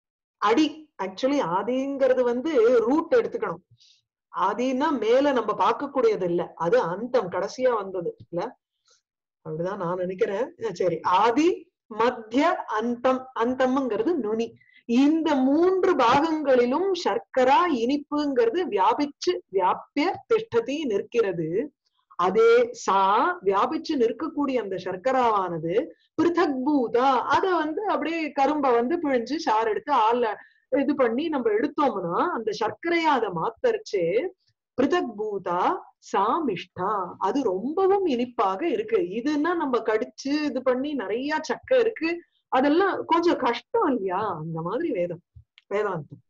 அடி ஆக்சுவலி ஆதிங்கிறது வந்து ரூட் எடுத்துக்கணும் ஆதின்னா மேல நம்ம பார்க்கக்கூடியது இல்ல அது அந்தம் கடைசியா வந்தது இல்ல அப்படிதான் நான் நினைக்கிறேன் அஹ் சரி ஆதி மத்திய அந்தம் அந்தம்ங்கிறது நுனி இந்த மூன்று பாகங்களிலும் சர்க்கரா இனிப்புங்கிறது வியாபிச்சு வியாபிய திஷ்டதி நிற்கிறது அதே சா வியாபிச்சு நிற்கக்கூடிய அந்த சர்க்கராவானது பிருத்தக் பூதா அத வந்து அப்படியே கரும்ப வந்து பிழிஞ்சு சாறு எடுத்து ஆள்ல இது பண்ணி நம்ம எடுத்தோம்னா அந்த சர்க்கரையா அதை மாத்தரிச்சு பிருதக் பூதா சாமிஷ்டா அது ரொம்பவும் இனிப்பாக இருக்கு இதுன்னா நம்ம கடிச்சு இது பண்ணி நிறைய சக்கை இருக்கு அதெல்லாம் கொஞ்சம் கஷ்டம் இல்லையா அந்த மாதிரி வேதம் வேதாந்தம்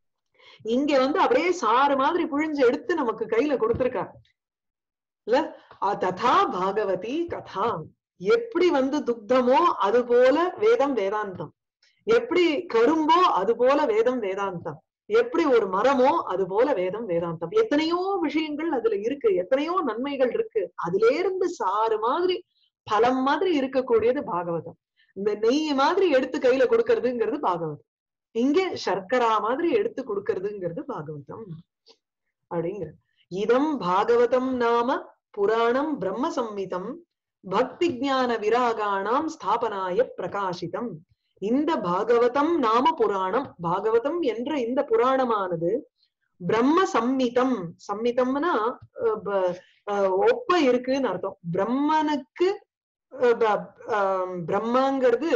இங்க வந்து அப்படியே சாறு மாதிரி புழிஞ்சு எடுத்து நமக்கு கையில கொடுத்திருக்காரு இல்ல அ ததா பாகவதி கதா எப்படி வந்து துக்தமோ அது போல வேதம் வேதாந்தம் எப்படி கரும்போ அது போல வேதம் வேதாந்தம் எப்படி ஒரு மரமோ அது போல வேதம் வேதாந்தம் எத்தனையோ விஷயங்கள் அதுல இருக்கு எத்தனையோ நன்மைகள் இருக்கு அதுல இருந்து சாறு மாதிரி பலம் மாதிரி இருக்கக்கூடியது பாகவதம் இந்த நெய் மாதிரி எடுத்து கையில கொடுக்கறதுங்கிறது பாகவதம் இங்க சர்க்கரா மாதிரி எடுத்து கொடுக்கறதுங்கிறது பாகவதம் அப்படிங்கிற இதம் பாகவதம் நாம புராணம் பிரம்ம சம்மிதம் பக்தி ஞான விராகாணாம் ஸ்தாபனாய பிரகாசிதம் இந்த பாகவதம் நாம புராணம் பாகவதம் என்ற இந்த புராணமானது பிரம்ம சம்மிதம் சம்மிதம்னா அஹ் ப- அஹ் ஒப்ப இருக்குன்னு அர்த்தம் பிரம்மனுக்கு அஹ் ப- ஆஹ் பிரம்மங்கிறது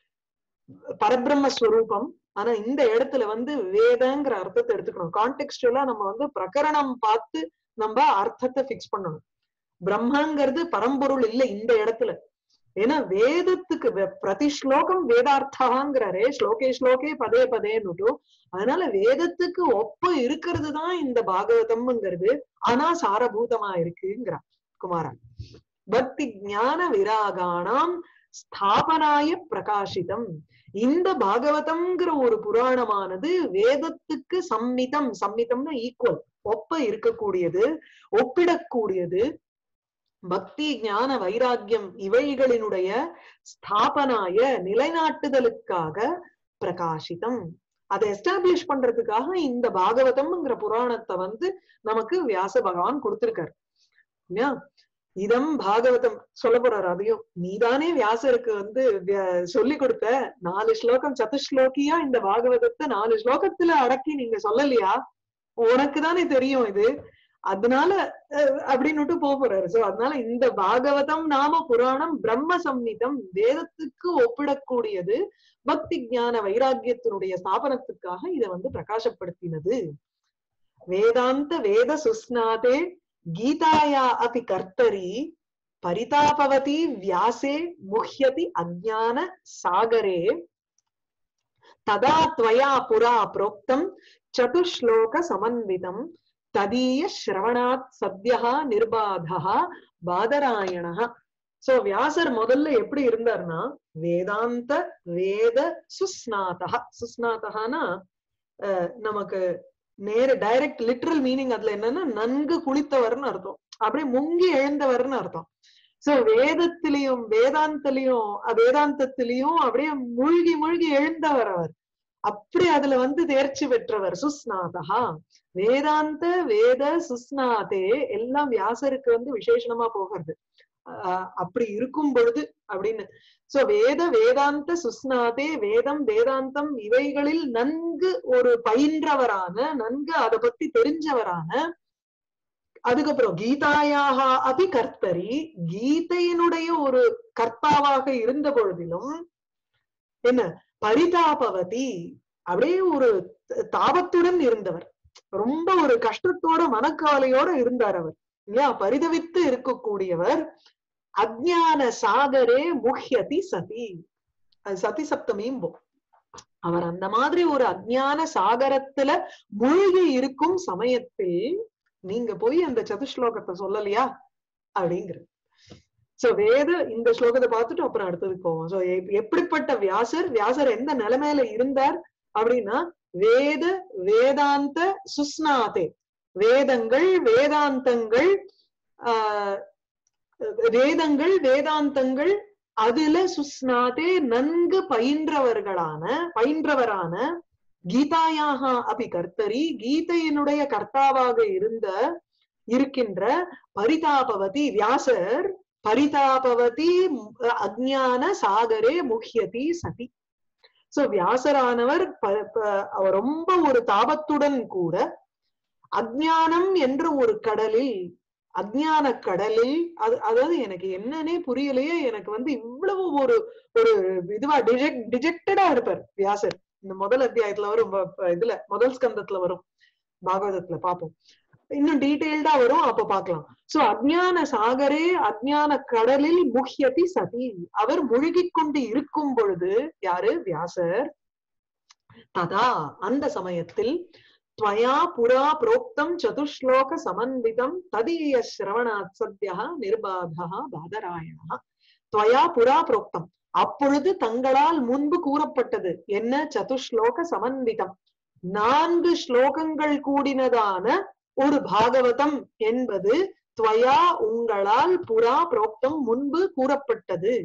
பரபிரம்ம ஸ்வரூபம் ஆனா இந்த இடத்துல வந்து வேதங்கிற அர்த்தத்தை எடுத்துக்கணும் கான்டெக்ஸ்டுவலா நம்ம வந்து பிரகரணம் பார்த்து நம்ம அர்த்தத்தை பிக்ஸ் பண்ணணும் பிரம்மங்கிறது பரம்பொருள் இல்லை இந்த இடத்துல ஏன்னா வேதத்துக்கு வே- பிரதி ஸ்லோகம் வேதார்த்தாங்கிறாரே ஸ்லோகே ஸ்லோகே பதே பதேன்னுட்டு அதனால வேதத்துக்கு ஒப்ப இருக்கிறது தான் இந்த பாகவதம்ங்கிறது ஆனா சாரபூதமா இருக்குங்கிறார் குமாரன் பக்தி ஞான விராகாணாம் ஸ்தாபனாய பிரகாசிதம் இந்த பாகவதம்ங்கிற ஒரு புராணமானது வேதத்துக்கு சம்மிதம் சம்மிதம்னா ஈக்குவல் ஒப்ப இருக்கக்கூடியது ஒப்பிடக்கூடியது பக்தி ஞான வைராக்கியம் இவைகளினுடைய ஸ்தாபனாய நிலைநாட்டுதலுக்காக பிரகாசிதம் அதை எஸ்டாப்ளிஷ் பண்றதுக்காக இந்த பாகவதம்ங்கிற புராணத்தை வந்து நமக்கு வியாச பகவான் கொடுத்திருக்காரு இல்லையா இதம் பாகவதம் சொல்ல போறாரு அதையும் நீதானே வியாசருக்கு வந்து விய- சொல்லி கொடுத்த நாலு ஸ்லோகம் சதுஸ்லோகியா இந்த பாகவதத்தை நாலு ஸ்லோகத்துல அடக்கி நீங்க சொல்லலையா உனக்கு தானே தெரியும் இது அதனால அஹ், அப்படின்னுட்டு போக போறாரு சோ அதனால இந்த பாகவதம் நாம புராணம் பிரம்ம சம்மிதம் வேதத்துக்கு ஒப்பிடக்கூடியது பக்தி ஞான வைராக்கியத்தினுடைய ஸ்தாபனத்துக்காக இதை வந்து பிரகாசப்படுத்தினது வேதாந்த வேத சுஸ்நாதே கீதாயா அபி கர்த்தரி பரிதாபவதி வியாசே முஹ்யதி அஜ்ஞான சாகரே ததா त्वया புரா புரோக்தம் சதுஸ்லோக சமன்விதம் ததீய ஸ்ரவணாத் சத்யா நிர்பாதா பாதராயணः சோ வியாசர் முதல்ல எப்படி இருந்தார்னா வேதாந்த வேத சுஸ்நாதா சுஸ்நாதகானா அஹ், நமக்கு நேர டைரக்ட் லிட்ரல் மீனிங் அதுல என்னன்னா நன்கு குளித்தவர்னு அர்த்தம் அப்படியே முங்கி எழுந்தவர்னு அர்த்தம் சோ வேதத்திலையும் வேதாந்தத்திலையும் அஹ், வேதாந்தத்திலையும் அப்படியே மூழ்கி மூழ்கி எழுந்தவர் அவர் அப்படி அதுல வந்து தேர்ச்சி பெற்றவர் சுஸ்நாதா வேதாந்த வேத சுஸ்நாதே எல்லாம் வியாசருக்கு வந்து விசேஷணமா போகிறது ஆஹ் அப்படி இருக்கும் பொழுது அப்படின்னு சோ வேத வேதாந்த சுஸ்நாதே வேதம் வேதாந்தம் இவைகளில் நன்கு ஒரு பயின்றவரான நன்கு அதை பத்தி தெரிஞ்சவரான அதுக்கப்புறம் கீதாயாக அபி கர்த்தரி கீதையினுடைய ஒரு கர்த்தாவாக இருந்த பொழுதிலும் என்ன பரிதாபவதி அப்படியே ஒரு த- தாபத்துடன் இருந்தவர் ரொம்ப ஒரு கஷ்டத்தோட மனக்கவலையோட இருந்தார் அவர் இல்லையா பரிதவித்து இருக்கக்கூடியவர் அஜ்ஞான சாகரே முஹ்யதி சதி அது சதி சப்தமியும் போ அவர் அந்த மாதிரி ஒரு அஜ்ஞான சாகரத்துல மூழ்கி இருக்கும் சமயத்தில் நீங்க போய் அந்த சதுஸ்லோகத்தை சொல்லலையா அப்படிங்கிறது சோ வேத இந்த ஸ்லோகத்தை பார்த்துட்டு அப்புறம் அடுத்ததுக்கு போவோம் சோ எப்படிப்பட்ட வியாசர் வியாசர் எந்த நிலைமையில இருந்தார் அப்படின்னா வேத வேதாந்த சுஸ்நாதே வேதங்கள் வேதாந்தங்கள் ஆஹ் வேதங்கள் வேதாந்தங்கள் அதுல சுஸ்நாதே நன்கு பயின்றவர்களான பயின்றவரான கீதாயாக அபி கர்த்தரி கீதையினுடைய கர்த்தாவாக இருந்த இருக்கின்ற பரிதாபவதி வியாசர் பரிதாபவதி அஹ், அஜ்ஞான சாகரே முஹ்யதி சதி சோ வியாசரானவர் ப- ப- அவர் ரொம்ப ஒரு தாபத்துடன் கூட அஜ்ஞானம் என்ற ஒரு கடலில் அஜ்ஞான கடலில் அது அதாவது எனக்கு என்னன்னே புரியலையே எனக்கு வந்து இவ்வளவு ஒரு ஒரு இதுவா டிஜெக்ட் டிஜெக்டடா இருப்பார் வியாசர் இந்த முதல் அத்தியாயத்துல வரும் ப- ப- இதுல முதல் ஸ்கந்தத்துல வரும் பாகவதத்துல பார்ப்போம் இன்னும் டீடைல்டா வரும் அப்ப பார்க்கலாம் சோ அஜ்ஞான சாகரே அஜ்ஞான கடலில் முஹ்யதி சதி அவர் முழுகிக் கொண்டு இருக்கும் பொழுது யாரு வியாசர் ததா அந்த சமயத்தில் त्वया पुरा प्रोक्तं चतुश्लोक समन्वितं तदीय श्रवणात् सद्यः निर्बाधः பாதராயணः त्वया புரா புரோக்தம் அப்பொழுது தங்களால் முன்பு கூறப்பட்டது என்ன சதுஸ்லோக சமன்விதம் நான்கு ஸ்லோகங்கள் கூடினதான ஒரு பாகவதம் என்பது துவயா உங்களால் புரா புரோக்தம் முன்பு கூறப்பட்டது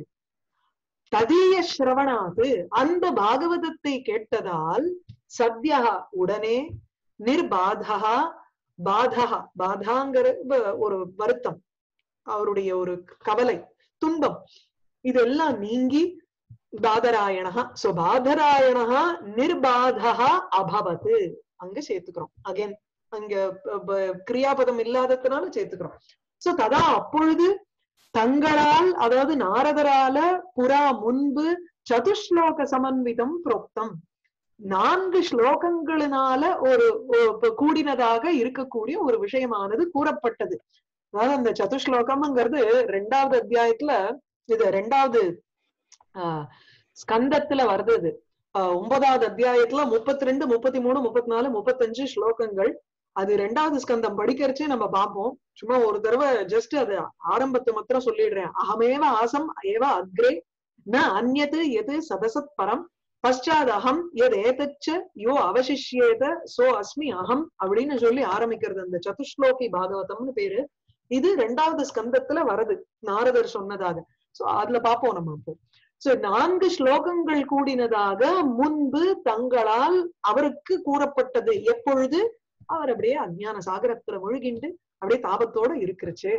ததீய ஸ்ரவணாது அந்த பாகவதத்தை கேட்டதால் சத்யா உடனே நிர்பாதா பாதா பாதாங்கிற வ- ஒரு வருத்தம் அவருடைய ஒரு கவலை துன்பம் இதெல்லாம் நீங்கி பாதராயணா சோ பாதராயணா நிர்பாதா அபவத் அங்க சேர்த்துக்கிறோம் அகைன் அங்க ப- ப- கிரியாபதம் இல்லாததுனால சேர்த்துக்கிறோம் சோ ததா அப்பொழுது தங்களால் அதாவது நாரதரால புறா முன்பு சதுஸ்லோக சமன்விதம் புரோக்தம் நான்கு ஸ்லோகங்களினால ஒரு ஒரு கூடினதாக இருக்கக்கூடிய ஒரு விஷயமானது கூறப்பட்டது அதாவது அந்த சதுஸ்லோகம்ங்கிறது ரெண்டாவது அத்தியாயத்துல இது ரெண்டாவது ஆஹ் ஸ்கந்தத்துல வருது இது ஆஹ் ஒன்பதாவது அத்தியாயத்துல முப்பத்தி ரெண்டு முப்பத்தி மூணு முப்பத்தி நாலு முப்பத்தஞ்சு ஸ்லோகங்கள் அது ரெண்டாவது ஸ்கந்தம் படிக்கிறச்சே நம்ம பார்ப்போம் சும்மா ஒரு தடவை ஜஸ்ட் அது ஆரம்பத்தை மாத்திரம் சொல்லிடுறேன் அகமேவ ஆசம் ஏவ அக்ரே ந அந்யது எது சதசத் பரம் பశ్చాத் அகம் எது ஏதச்ச யோ அவசிஷ்யேத சோ அஸ்மி அகம் அப்படின்னு சொல்லி ஆரம்பிக்கிறது அந்த சதுஸ்லோகி பாகவதம்னு பேரு இது ரெண்டாவது ஸ்கந்தத்துல வருது நாரதர் சொன்னதாக சோ அதுல பார்ப்போம் நம்ம அப்போ சோ நான்கு ஸ்லோகங்கள் கூடினதாக முன்பு தங்களால் அவருக்கு கூறப்பட்டது எப்பொழுது அவர் அப்படியே அஞ்ஞான சாகரத்துல முழுகிண்டு அப்படியே தாபத்தோட இருக்கிறச்சு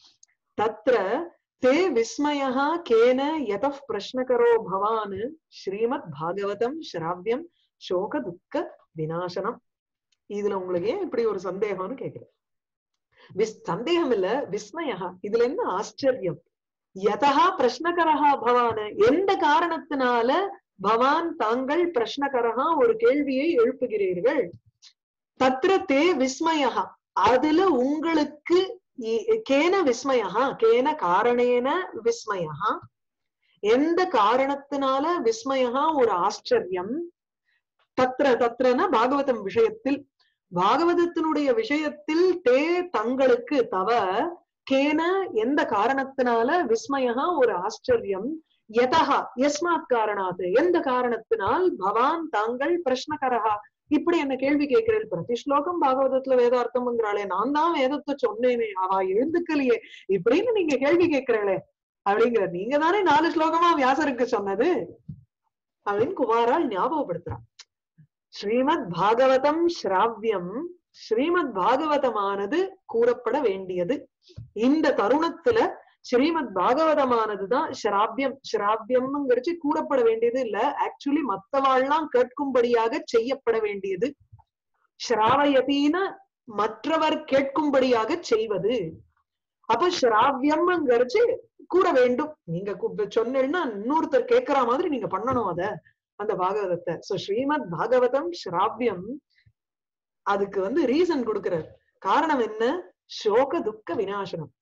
தத்ர தே விஸ்மயா கேன யதः பிரஷ்னகரோ பவான் ஸ்ரீமத் பாகவதம் ஸ்ராவியம் சோக துக்க விநாசனம் இதுல உங்களுக்கு ஏன் இப்படி ஒரு சந்தேகம்னு கேக்குறேன் விஸ் சந்தேகம் இல்ல விஸ்மயா இதுல என்ன ஆச்சரியம் யதா பிரஷ்னகரஹா பவான் எந்த காரணத்தினால பவான் தாங்கள் பிரஷ்னகரஹா ஒரு கேள்வியை எழுப்புகிறீர்கள் தத்ர தே விஸ்மயா அதுல உங்களுக்கு இ- கேன விஸ்மயா கேன காரணேன விஸ்மயா எந்த காரணத்தினால விஸ்மயா ஒரு ஆச்சரியம் தத்ர தத்ரன பாகவதம் விஷயத்தில் பாகவதத்தினுடைய விஷயத்தில் தே தங்களுக்கு தவ கேன எந்த காரணத்தினால விஸ்மயா ஒரு ஆச்சரியம் யதா எஸ்மாத் காரணாத் எந்த காரணத்தினால் பவான் தாங்கள் பிரஷ்னகரஹா இப்படி என்ன கேள்வி கேட்கிறேன் பிரதி ஸ்லோகம் பாகவதத்துல வேதார்த்தம்ங்கிறாளே நான் தான் வேதத்தை சொன்னேனே அவ எழுந்துக்கலையே இப்படின்னு நீங்க கேள்வி கேட்கிறீங்களே அப்படிங்கிற நீங்க தானே நாலு ஸ்லோகமா வியாசருக்கு சொன்னது அப்படின்னு குமாரால் ஞாபகப்படுத்துறான் ஸ்ரீமத் பாகவதம் ஸ்ராவியம் ஸ்ரீமத் பாகவதமானது கூறப்பட வேண்டியது இந்த தருணத்துல ஸ்ரீமத் பாகவதமானதுதான் ஸ்ராவியம் ஸ்ராவியம்ங்கிறச்சு கூறப்பட வேண்டியது இல்ல ஆக்சுவலி மத்தவாள்லாம் கேட்கும்படியாக செய்யப்பட வேண்டியது ஸ்ராவயதீன மற்றவர் கேட்கும்படியாக செய்வது அப்ப ஸ்ராவியம்ங்கிறச்சு கூற வேண்டும் நீங்க கு- சொன்னீங்கன்னா இன்னொருத்தர் கேட்கிற மாதிரி நீங்க பண்ணணும் அத அந்த பாகவதத்தை சோ ஸ்ரீமத் பாகவதம் ஸ்ராவியம் அதுக்கு வந்து ரீசன் கொடுக்கிறார் காரணம் என்ன சோக துக்க விநாசனம்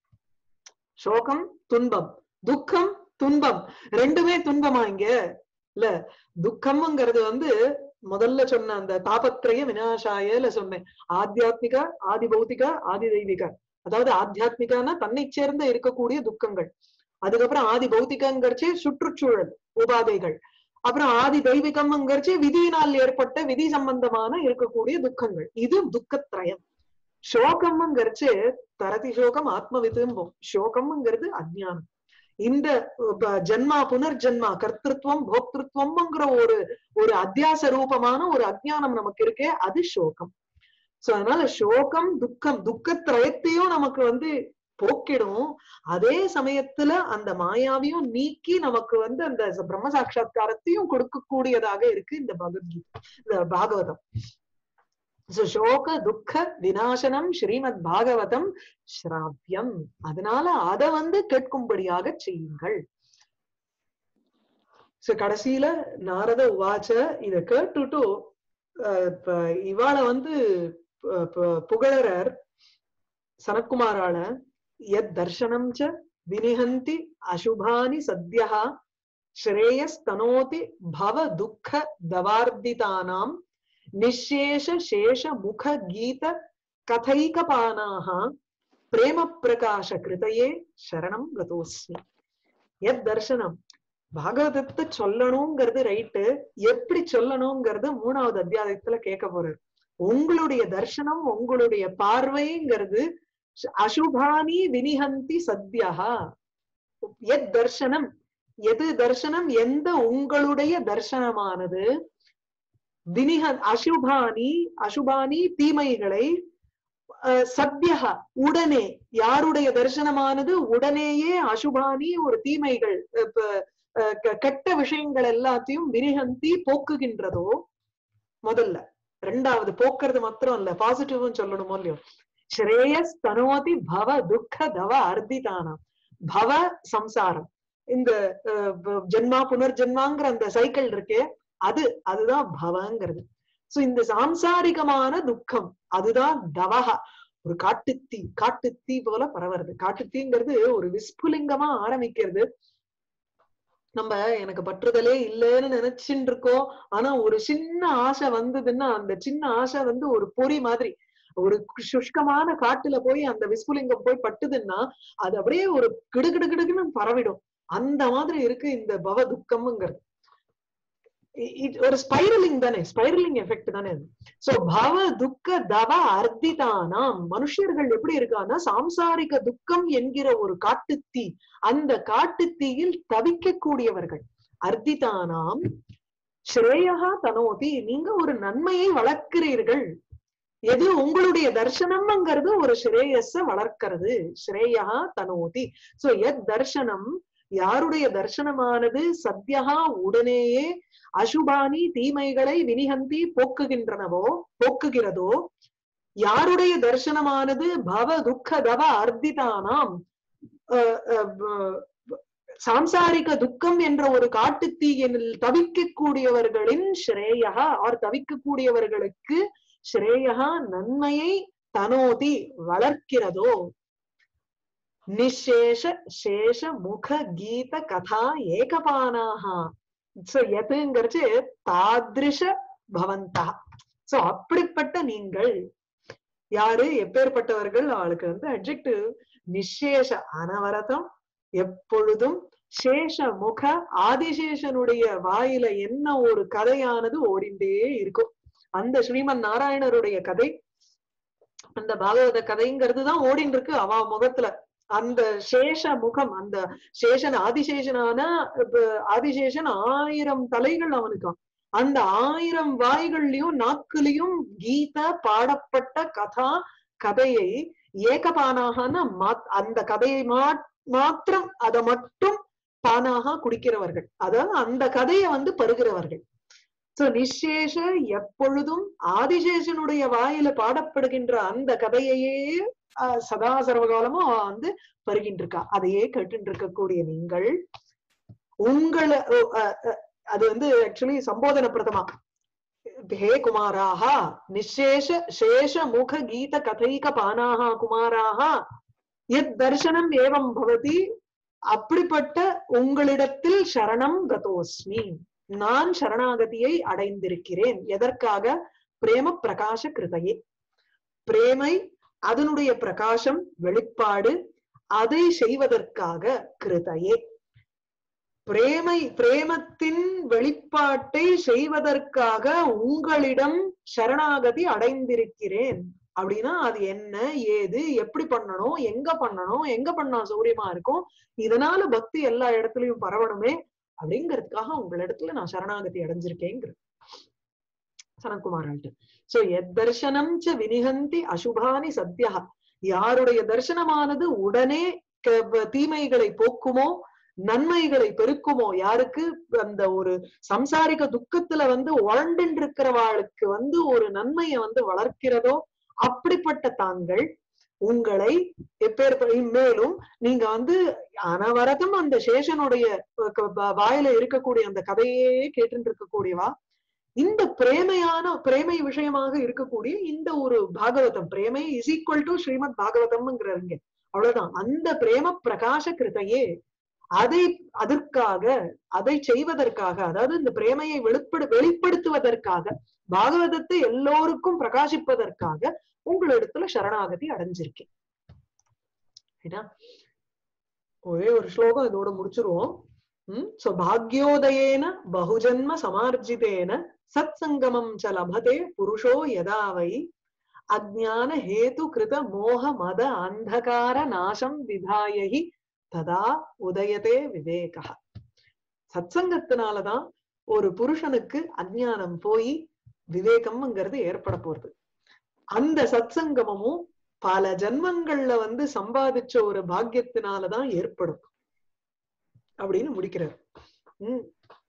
சோகம் துன்பம் துக்கம் துன்பம் ரெண்டுமே துன்பமா இங்க இல்ல துக்கம்ங்கிறது வந்து முதல்ல சொன்ன அந்த தாபத்திரய விநாசாயல சொன்னேன் ஆத்தியாத்மிக ஆதி பௌத்திக ஆதி தெய்வீக அதாவது ஆத்தியாத்மிகானா தன்னை சேர்ந்த இருக்கக்கூடிய துக்கங்கள் அதுக்கப்புறம் ஆதி பௌத்திகங்கிறச்சு சுற்றுச்சூழல் உபாதைகள் அப்புறம் ஆதி தெய்வீகம்ங்கிறச்சு விதியினால் ஏற்பட்ட விதி சம்பந்தமான இருக்கக்கூடிய துக்கங்கள் இது துக்கத்ரயம் சோகம்ங்கிறச்சு தரதி சோகம் ஆத்ம விதும்போம் சோகம்ங்கிறது அஜ்ஞானம் இந்த ப- ஜன்மா புனர்ஜன்மா கர்த்திருவம் போக்திருத்துவம்ங்கிற ஒரு ஒரு அத்தியாச ரூபமான ஒரு அஜ்ஞானம் நமக்கு இருக்கே அது சோகம் சோ அதனால சோகம் துக்கம் துக்கத்திரயத்தையும் நமக்கு வந்து போக்கிடும் அதே சமயத்துல அந்த மாயாவையும் நீக்கி நமக்கு வந்து அந்த பிரம்ம சாட்சா்காரத்தையும் கொடுக்கக்கூடியதாக இருக்கு இந்த பகவத்கீதை இந்த பாகவதம் So, சோக துக்க விநாசனம் ஸ்ரீமத் பாகவதம் ஸ்ராவியம் அதனால அத வந்து கேட்கும்படியாக செய்யுங்கள் சோ கடைசியில நாரத உவாச்ச இத கேட்டுட்டு அஹ், இப்ப இவாள வந்து ப- ப- புகழறர் சனத்குமாரால எத் தர்சனம் ச வினிஹந்தி அசுபானி சத்யः ஸ்ரேயஸ்தனோதி பவ துக்க தவார்த்திதானாம் நிஷேஷ சேஷ முக கீத கதைகபானாக பிரேம பிரகாச கிருதையே சரணம் கதோஸ்மி எத் தர்சனம் பாகவதத்தை சொல்லணுங்கிறது ரைட்டு எப்படி சொல்லணுங்கிறது மூணாவது அத்தியாயத்துல கேட்க போறாரு உங்களுடைய தர்சனம் உங்களுடைய பார்வைங்கிறது அசுபானி வினிஹந்தி சத்யஹா எத் தர்சனம் எது தர்சனம் எந்த உங்களுடைய தர்சனமானது வினிஹ அசுபானி அசுபானி தீமைகளை அஹ், சத்யஹா உடனே யாருடைய தரிசனமானது உடனேயே அசுபானி ஒரு தீமைகள் இப்ப, அஹ், க- கெட்ட விஷயங்கள் எல்லாத்தையும் விரிகந்தி போக்குகின்றதோ முதல்ல ரெண்டாவது போக்குறது மாத்திரம் இல்ல பாசிட்டிவ்னு சொல்லணுமோ இல்லையோ ஸ்ரேயஸ் தனோதி பவ துக்க தவ அர்த்திதானம் பவ சம்சாரம் இந்த அஹ், ப- ஜென்மா புனர்ஜென்மாங்கிற அந்த சைக்கிள் இருக்கே அது அதுதான் பவங்கிறது சோ இந்த சாம்சாரிகமான துக்கம் அதுதான் தவஹா ஒரு காட்டுத்தீ காட்டுத்தீ போல பரவுறது காட்டுத்தீங்கிறது ஒரு விஸ்புலிங்கமா ஆரம்பிக்கிறது நம்ம எனக்கு பற்றுதலே இல்லைன்னு நினைச்சுட்டு இருக்கோம் ஆனா ஒரு சின்ன ஆசை வந்ததுன்னா அந்த சின்ன ஆசை வந்து ஒரு பொறி மாதிரி ஒரு சுஷ்கமான காட்டுல போய் அந்த விஸ்புலிங்கம் போய் பட்டுதுன்னா அது அப்படியே ஒரு கிடுகிடு கிடுகுன்னு பரவிடும் அந்த மாதிரி இருக்கு இந்த பவ துக்கம்ங்கிறது இ- இது ஒரு ஸ்பைரலிங் தானே ஸ்பைரலிங் எஃபெக்ட் தானே அது சோ பவ துக்க தவ அர்த்திதானாம் மனுஷர்கள் எப்படி இருக்கான்னா சாம்சாரிக துக்கம் என்கிற ஒரு காட்டுத்தீ அந்த காட்டுத்தீயில் தவிக்கக்கூடியவர்கள் அர்த்திதானாம் ஸ்ரேயா தனோதி நீங்க ஒரு நன்மையை வளர்க்கிறீர்கள் எது உங்களுடைய தர்சனம்ங்கிறது ஒரு ஸ்ரேயஸ வளர்க்கிறது ஸ்ரேயா தனோதி சோ எத் தர்சனம் யாருடைய தர்சனமானது சத்யகா உடனேயே அசுபானி தீமைகளை வினிகந்தி போக்குகின்றனவோ போக்குகிறதோ யாருடைய தர்சனமானது பவ துக்க தவ அர்த்திதானாம் அஹ் அஹ் வ- சாம்சாரிக துக்கம் என்ற ஒரு காட்டுத்தீயில் தவிக்கக்கூடியவர்களின் ஸ்ரேயா ஆர் தவிக்கக்கூடியவர்களுக்கு ஸ்ரேயா நன்மையை தனோதி வளர்க்கிறதோ நிசேஷ சேஷ முக கீத கதா ஏகபானாக சோ எதுங்கிறச்சு தாதிருஷ பவந்தா சோ அப்படிப்பட்ட நீங்கள் யாரு எப்பேற்பட்டவர்கள் அவளுக்கு வந்து அட்ஜெக்டிவ் நிசேஷ அனவரதம் எப்பொழுதும் சேஷ முக ஆதிசேஷனுடைய வாயில என்ன ஒரு கதையானது ஓடிண்டே இருக்கும் அந்த ஸ்ரீமன் நாராயணருடைய கதை அந்த பாகவத கதைங்கிறது தான் ஓடின்னு இருக்கு அவ முகத்துல அந்த சேஷ முகம் அந்த சேஷன் ஆதிசேஷனான இப்ப ஆதிசேஷன் ஆயிரம் தலைகள் அவனுக்காம் அந்த ஆயிரம் வாய்கள்லயும் நாக்குலயும் கீத பாடப்பட்ட கதா கதையை ஏகபானாகனா மாத்- அந்த கதையை மா- மாத்திரம் அதை மட்டும் பானாக குடிக்கிறவர்கள் அதாவது அந்த கதையை வந்து பருகிறவர்கள் சோ நிசேஷ எப்பொழுதும் ஆதிசேஷனுடைய வாயில பாடப்படுகின்ற அந்த கதையையே ஆஹ், சதா சர்வகாலமும் அவ வந்து பருகின்ற இருக்கா அதையே கேட்டு இருக்கக்கூடிய நீங்கள் உங்களை ஓ, அஹ், அஹ், அது வந்து ஆக்சுவலி சம்போதன பிரதமா ஹே குமாராக நிசேஷ சேஷ முக கீத கதைக பானாக குமாராக எத் தர்சனம் ஏவம் பவதி அப்படிப்பட்ட உங்களிடத்தில் சரணம் கதோஸ்மி நான் சரணாகதியை அடைந்திருக்கிறேன் எதற்காக பிரேம பிரகாச கிருதையே பிரேமை அதனுடைய பிரகாசம் வெளிப்பாடு அதை செய்வதற்காக கிருதையே பிரேமை பிரேமத்தின் வெளிப்பாட்டை செய்வதற்காக உங்களிடம் சரணாகதி அடைந்திருக்கிறேன் அப்படின்னா அது என்ன ஏது எப்படி பண்ணணும் எங்க பண்ணணும் எங்க பண்ணா சௌரியமா இருக்கும் இதனால பக்தி எல்லா இடத்துலயும் பரவணுமே அப்படிங்கிறதுக்காக உங்களிடத்துல நான் சரணாகதி அடைஞ்சிருக்கேங்கிற சனத்குமாரான்ட்டு சோ எத் தர்சனம் ச வினிகந்தி அசுபானி சத்யா யாருடைய தர்சனமானது உடனே க- தீமைகளை போக்குமோ நன்மைகளை பெருக்குமோ யாருக்கு அந்த ஒரு சம்சாரிக துக்கத்துல வந்து உழண்டுன்னு இருக்கிறவாளுக்கு வந்து ஒரு நன்மையை வந்து வளர்க்கிறதோ அப்படிப்பட்ட தாங்கள் உங்களை எப்பேர் மேலும் நீங்க வந்து அனவரதம் அந்த சேஷனுடைய அஹ், க- வ- வாயில இருக்கக்கூடிய அந்த கதையே கேட்டு இருக்கக்கூடியவா இந்த பிரேமையான பிரேமை விஷயமாக இருக்கக்கூடிய இந்த ஒரு பாகவதம் பிரேமை இஸ் ஈக்குவல் டு ஸ்ரீமத் பாகவதம்ங்கிறவங்க அவ்வளவுதான் அந்த பிரேம பிரகாச கிருதையே அதை அதற்காக அதை செய்வதற்காக அதாவது இந்த பிரேமையை வெளிப்படு வெளிப்படுத்துவதற்காக பாகவதத்தை எல்லோருக்கும் பிரகாசிப்பதற்காக உங்களிடத்துல சரணாகதி அடைஞ்சிருக்கேன் ரைட்டா? ஒரே ஒரு ஸ்லோகம் இதோட முடிச்சிருவோம் உம் சோ பாக்யோதயேன பகுஜன்ம சமார்ஜிதேன சத் சங்கமம் ச லபதே புருஷோ யதா வை அஜ்ஞான ஹேது கிருத மோக மத அந்தகார நாசம் விதாயகி ததா உதயதே விவேகா சத்சங்கத்தினாலதான் ஒரு புருஷனுக்கு அஜ்ஞானம் போய் விவேகம்ங்கிறது ஏற்பட போறது அந்த சத்சங்கமமும் பல ஜன்மங்கள்ல வந்து சம்பாதிச்ச ஒரு பாக்கியத்தினாலதான் ஏற்படும் அப்படின்னு முடிக்கிறார் உம்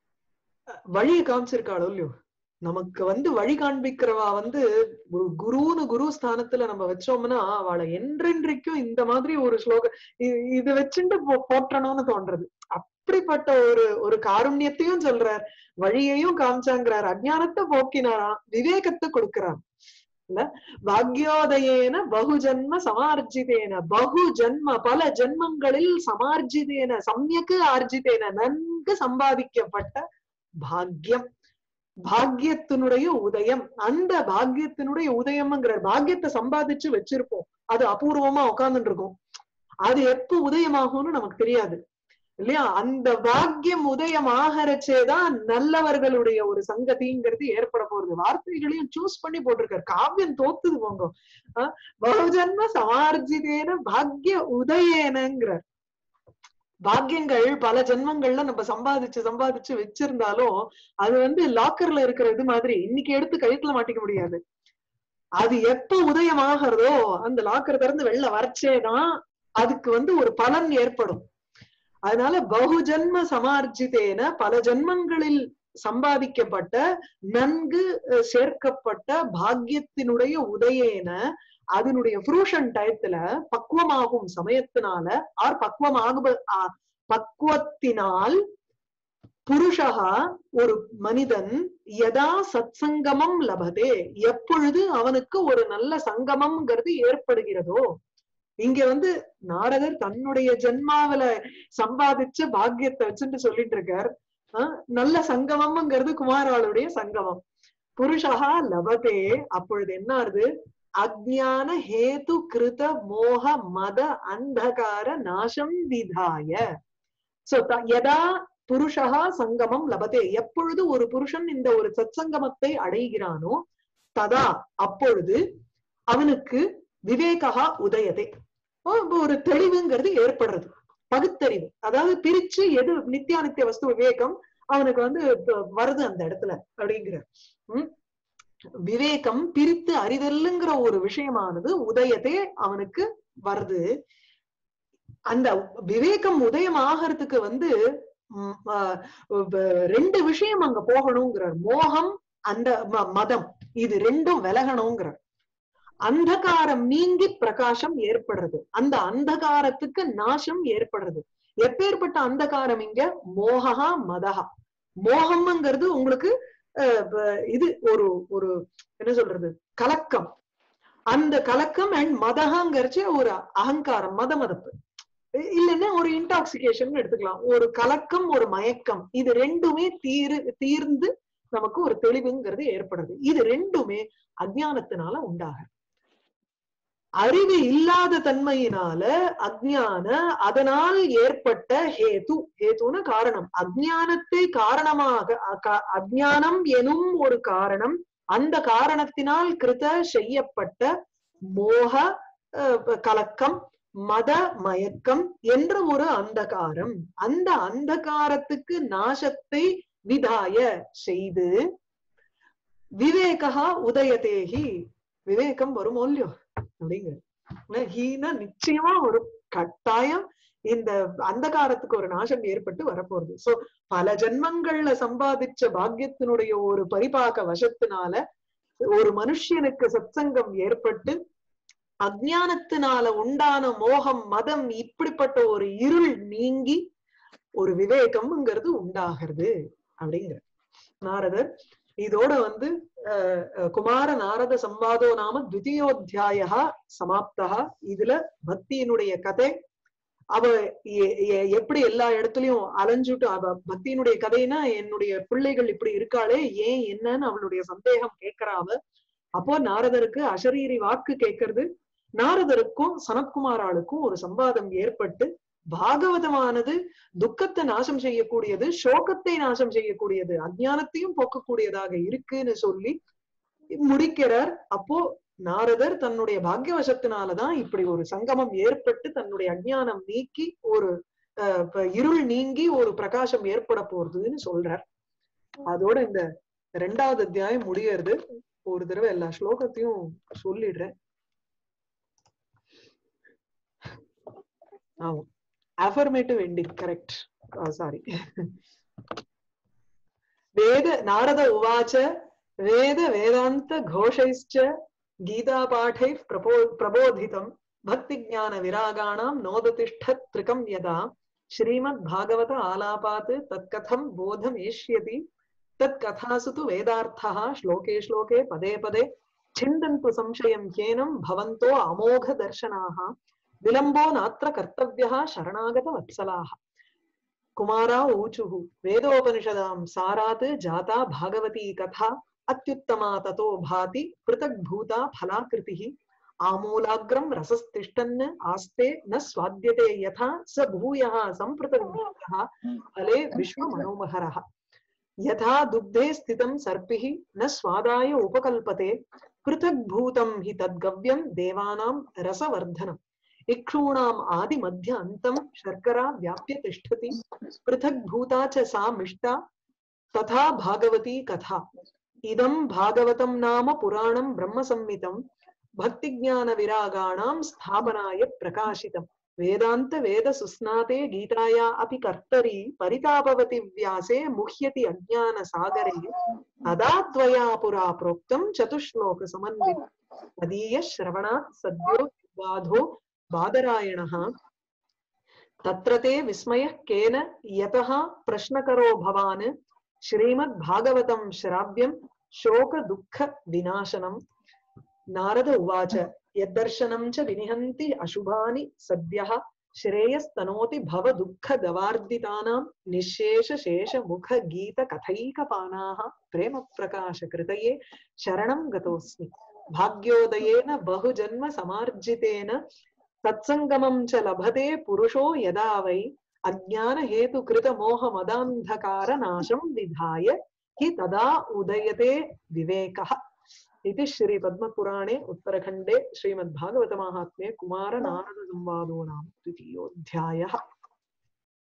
வழியை காமிச்சிருக்காளோ இல்லையோ நமக்கு வந்து வழி காண்பிக்கிறவா வந்து ஒரு குருன்னு குரு ஸ்தானத்துல நம்ம வச்சோம்னா அவளை என்றென்றைக்கும் இந்த மாதிரி ஒரு ஸ்லோக இ- இது வச்சுட்டு போ- போற்றணும்னு தோன்றது அப்படிப்பட்ட ஒரு ஒரு காருண்யத்தையும் சொல்றார் வழியையும் காமிச்சாங்கிறார் அஜ்ஞானத்தை போக்கினாராம் விவேகத்தை கொடுக்கிறார் இல்ல பாக்யோதயேன பகுஜன்ம சமார்ஜிதேன பகு ஜன்ம பல ஜன்மங்களில் சமார்ஜிதேன சமயக்கு ஆர்ஜிதேன நன்கு சம்பாதிக்கப்பட்ட பாக்யம் பாக்யத்தினுடைய உதயம் அந்த பாக்யத்தினுடைய உதயம்ங்கிறார் பாக்யத்தை சம்பாதிச்சு வச்சிருப்போம் அது அபூர்வமா உட்கார்ந்துட்டு இருக்கும் அது எப்ப உதயமாகும்னு நமக்கு தெரியாது இல்லையா அந்த பாக்கியம் உதயம் ஆகரச்சேதான் நல்லவர்களுடைய ஒரு சங்கதிங்கிறது ஏற்பட போறது வார்த்தைகளையும் சூஸ் பண்ணி போட்டிருக்காரு காவியம் தோத்துது போங்க அஹ் பகுஜன்ம சமார்ஜிதேன பாக்ய உதயேனங்கிறார் பாக்கியங்கள் பல ஜென்மங்கள்ல நம்ம சம்பாதிச்சு சம்பாதிச்சு வச்சிருந்தாலும் அது வந்து லாக்கர்ல இருக்கிற இது மாதிரி இன்னைக்கு எடுத்து கழுத்துல மாட்டிக்க முடியாது அது எப்ப உதயமாகிறதோ அந்த லாக்கர் திறந்து வெளில வரச்சேதான் அதுக்கு வந்து ஒரு பலன் ஏற்படும் அதனால பகுஜன்ம சமார்ஜிதேன பல ஜென்மங்களில் சம்பாதிக்கப்பட்ட நன்கு அஹ், சேர்க்கப்பட்ட பாக்கியத்தினுடைய உதயேன அதனுடைய ஃப்ரூஷன் டயத்துல பக்குவமாகும் சமயத்தினால ஆர் பக்குவமாக பக்குவத்தினால் புருஷகா ஒரு மனிதன் யதா சத்சங்கமம் லபதே எப்பொழுது அவனுக்கு ஒரு நல்ல சங்கமம்ங்கிறது ஏற்படுகிறதோ இங்க வந்து நாரதர் தன்னுடைய ஜென்மாவில சம்பாதிச்ச பாக்கியத்தை வச்சுட்டு சொல்லிட்டு இருக்கார் ஆஹ் நல்ல சங்கமம்ங்கிறது குமாராளுடைய சங்கமம் புருஷா லபதே அப்பொழுது என்ன ஆறுது அஜ்ஞான ஹேது கிருத மோக மத அந்தகார நாசம் விதாய சோ யதா புருஷா சங்கமம் லபதே எப்பொழுது ஒரு புருஷன் இந்த ஒரு சத்சங்கமத்தை அடைகிறானோ ததா அப்பொழுது அவனுக்கு விவேகா உதயதே ஓ, இப்ப ஒரு தெளிவுங்கிறது ஏற்படுறது பகுத்தறிவு அதாவது பிரிச்சு எது நித்தியானித்திய வஸ்து விவேகம் அவனுக்கு வந்து இப்ப வருது அந்த இடத்துல அப்படிங்கிற உம் விவேகம் பிரித்து அறிதல்ங்கிற ஒரு விஷயமானது உதயத்தே அவனுக்கு வருது அந்த விவேகம் உதயம் ஆகிறதுக்கு வந்து ம், ஆஹ், வ- ரெண்டு விஷயம் அங்க போகணுங்கிறார் மோகம் அந்த ம- மதம் இது ரெண்டும் விலகணுங்கிறார் அந்தகாரம் நீங்கி பிரகாசம் ஏற்படுறது அந்த அந்தகாரத்துக்கு நாசம் ஏற்படுறது எப்பேற்பட்ட அந்தகாரம் இங்க மோகா மதஹா மோகம்ங்கிறது உங்களுக்கு அஹ், ப- இது ஒரு ஒரு என்ன சொல்றது கலக்கம் அந்த கலக்கம் அண்ட் மதகாங்கிறச்சு ஒரு அகங்காரம் மத மதப்பு இ- இல்லைன்னா ஒரு இன்டாக்சிகேஷன் எடுத்துக்கலாம் ஒரு கலக்கம் ஒரு மயக்கம் இது ரெண்டுமே தீரு தீர்ந்து நமக்கு ஒரு தெளிவுங்கிறது ஏற்படுது இது ரெண்டுமே அஜ்ஞானத்தினால உண்டாக அறிவு இல்லாத தன்மையினால அஜ்ஞான அதனால் ஏற்பட்ட ஹேது ஹேதுன காரணம் அஜ்ஞானத்தை காரணமாக அ- க- அஜ்ஞானம் எனும் ஒரு காரணம் அந்த காரணத்தினால் கிருத செய்யப்பட்ட மோக அஹ், கலக்கம் மத மயக்கம் என்ற ஒரு அந்தகாரம் அந்த அந்தகாரத்துக்கு நாசத்தை விதாய செய்து விவேகா உதயதேகி விவேகம் வருமோ இல்லையோ அப்படிங்கிற ஹீனா நிச்சயமா ஒரு கட்டாயம் இந்த அந்தகாரத்துக்கு ஒரு நாசம் ஏற்பட்டு வரப்போகுது சோ பல ஜென்மங்கள்ல சம்பாதிச்ச பாக்கியத்தினுடைய ஒரு பரிபாக வசத்தினால ஒரு மனுஷனுக்கு சத்சங்கம் ஏற்பட்டு அஜ்ஞானத்தினால உண்டான மோகம் மதம் இப்படிப்பட்ட ஒரு இருள் நீங்கி ஒரு விவேகம்ங்கிறது உண்டாகிறது அப்படிங்கிற நாரதர் இதோட வந்து அஹ், அஹ், குமார நாரத சம்வாதோ நாம த்விதீயோத்தியாய சமாப்தா இதுல பக்தியினுடைய கதை அவ எ- எ- எப்படி எல்லா இடத்துலயும் அலைஞ்சுட்டு அவ பக்தியினுடைய கதைனா என்னுடைய பிள்ளைகள் இப்படி இருக்காளே ஏன் என்னன்னு அவளுடைய சந்தேகம் கேட்கிறா அவ அப்போ நாரதருக்கு அசரீரி வாக்கு கேட்கறது நாரதருக்கும் சனத்குமாராளுக்கும் ஒரு சம்வாதம் ஏற்பட்டு பாகவதமானது துக்கத்தை நாசம் செய்யக்கூடியது சோகத்தை நாசம் செய்யக்கூடியது அஜ்ஞானத்தையும் போக்கக்கூடியதாக இருக்குன்னு சொல்லி முடிக்கிறார் அப்போ நாரதர் தன்னுடைய பாக்கியவசத்தினாலதான் இப்படி ஒரு சங்கமம் ஏற்பட்டு தன்னுடைய அஜ்ஞானம் நீக்கி ஒரு அஹ், இப்ப இருள் நீங்கி ஒரு பிரகாசம் ஏற்பட போறதுன்னு சொல்றார் அதோட இந்த ரெண்டாவது அத்தியாயம் முடியறது ஒரு தடவை எல்லா ஸ்லோகத்தையும் சொல்லிடுறேன் ஆமா அஃபர்மேட்டிவ் எண்டிங் கரெக்ட் சாரி வேத நாரத உவாச்ச வேத வேதாந்த கோஷைश्च गीतापाठैः प्रपो प्रबोधितं भक्तिज्ञानविरागाणां नोदतिष्ठत्रिकं यदा श्रीमद्भागवत आलापात् तत्कथं बोधमेष्यति तत्कथासु तु वेदार्थः श्लोके श्लोके पदे पदे छिन्दन्तु संशयं ह्येनं भवन्तो अमोघदर्शनाः विलम्बो नात्र कर्तव्यः शरणागतवत्सलाः कुमारा ऊचुः वेदोपनिषदां सारात् जाता भागवती कथा अत्युत्तमा ततो भाति पृथग्भूता फलाकृतिः आमूलाग्रं रसस्तिष्ठन् आस्ते न स्वाद्यते यथा स भूयः सम्पृतविभूतः फले विश्वमनोमहरः यथा दुग्धे स्थितं सर्पिः न स्वादाय उपकल्पते पृथग्भूतं हि तद्गव्यं देवानां रसवर्धनम् इक्षूणाम् आदिमध्य अन्तं शर्करा व्याप्य तिष्ठति पृथग्भूता च सा मिष्टा तथा भागवती कथा इदं भागवतं नाम पुराणं ब्रह्मसंहितं भक्तिज्ञानविरागाणां स्थापनाय प्रकाशितम् वेदान्त वेद सुस्नाते गीताया अपि कर्तरि परितापवति व्यासे मुह्यति अज्ञानसागरे तदा त्वया पुरा प्रोक्तं चतुश्लोकसमन्वित तदीय श्रवणात् सद्यो बाधो बादरायणः तत्र ते विस्मयः केन यतः प्रश्नकरो भवान् श्रीमद्भागवतं श्राव्यं शोकदुःखविनाशनम् नारद उवाच यद्दर्शनं च विनिहन्ति अशुभानि सद्यः श्रेयस्तनोति भवदुःखदवार्दितानां निःशेषशेषमुखगीतकथैकपानाः प्रेमप्रकाशकृतये शरणं गतोऽस्मि भाग्योदयेन बहुजन्म समार्जितेन तत्सङ्गमं च लभते पुरुषो यदा वै अज्ञानहेतुकृतमोहमदान्धकारनाशं विधाय हि तदा उदयते विवेकः इति श्रीपद्मपुराणे उत्तरखण्डे श्रीमद्भागवतमाहात्म्ये कुमारनारदसंवादो नाम द्वितीयोऽध्यायः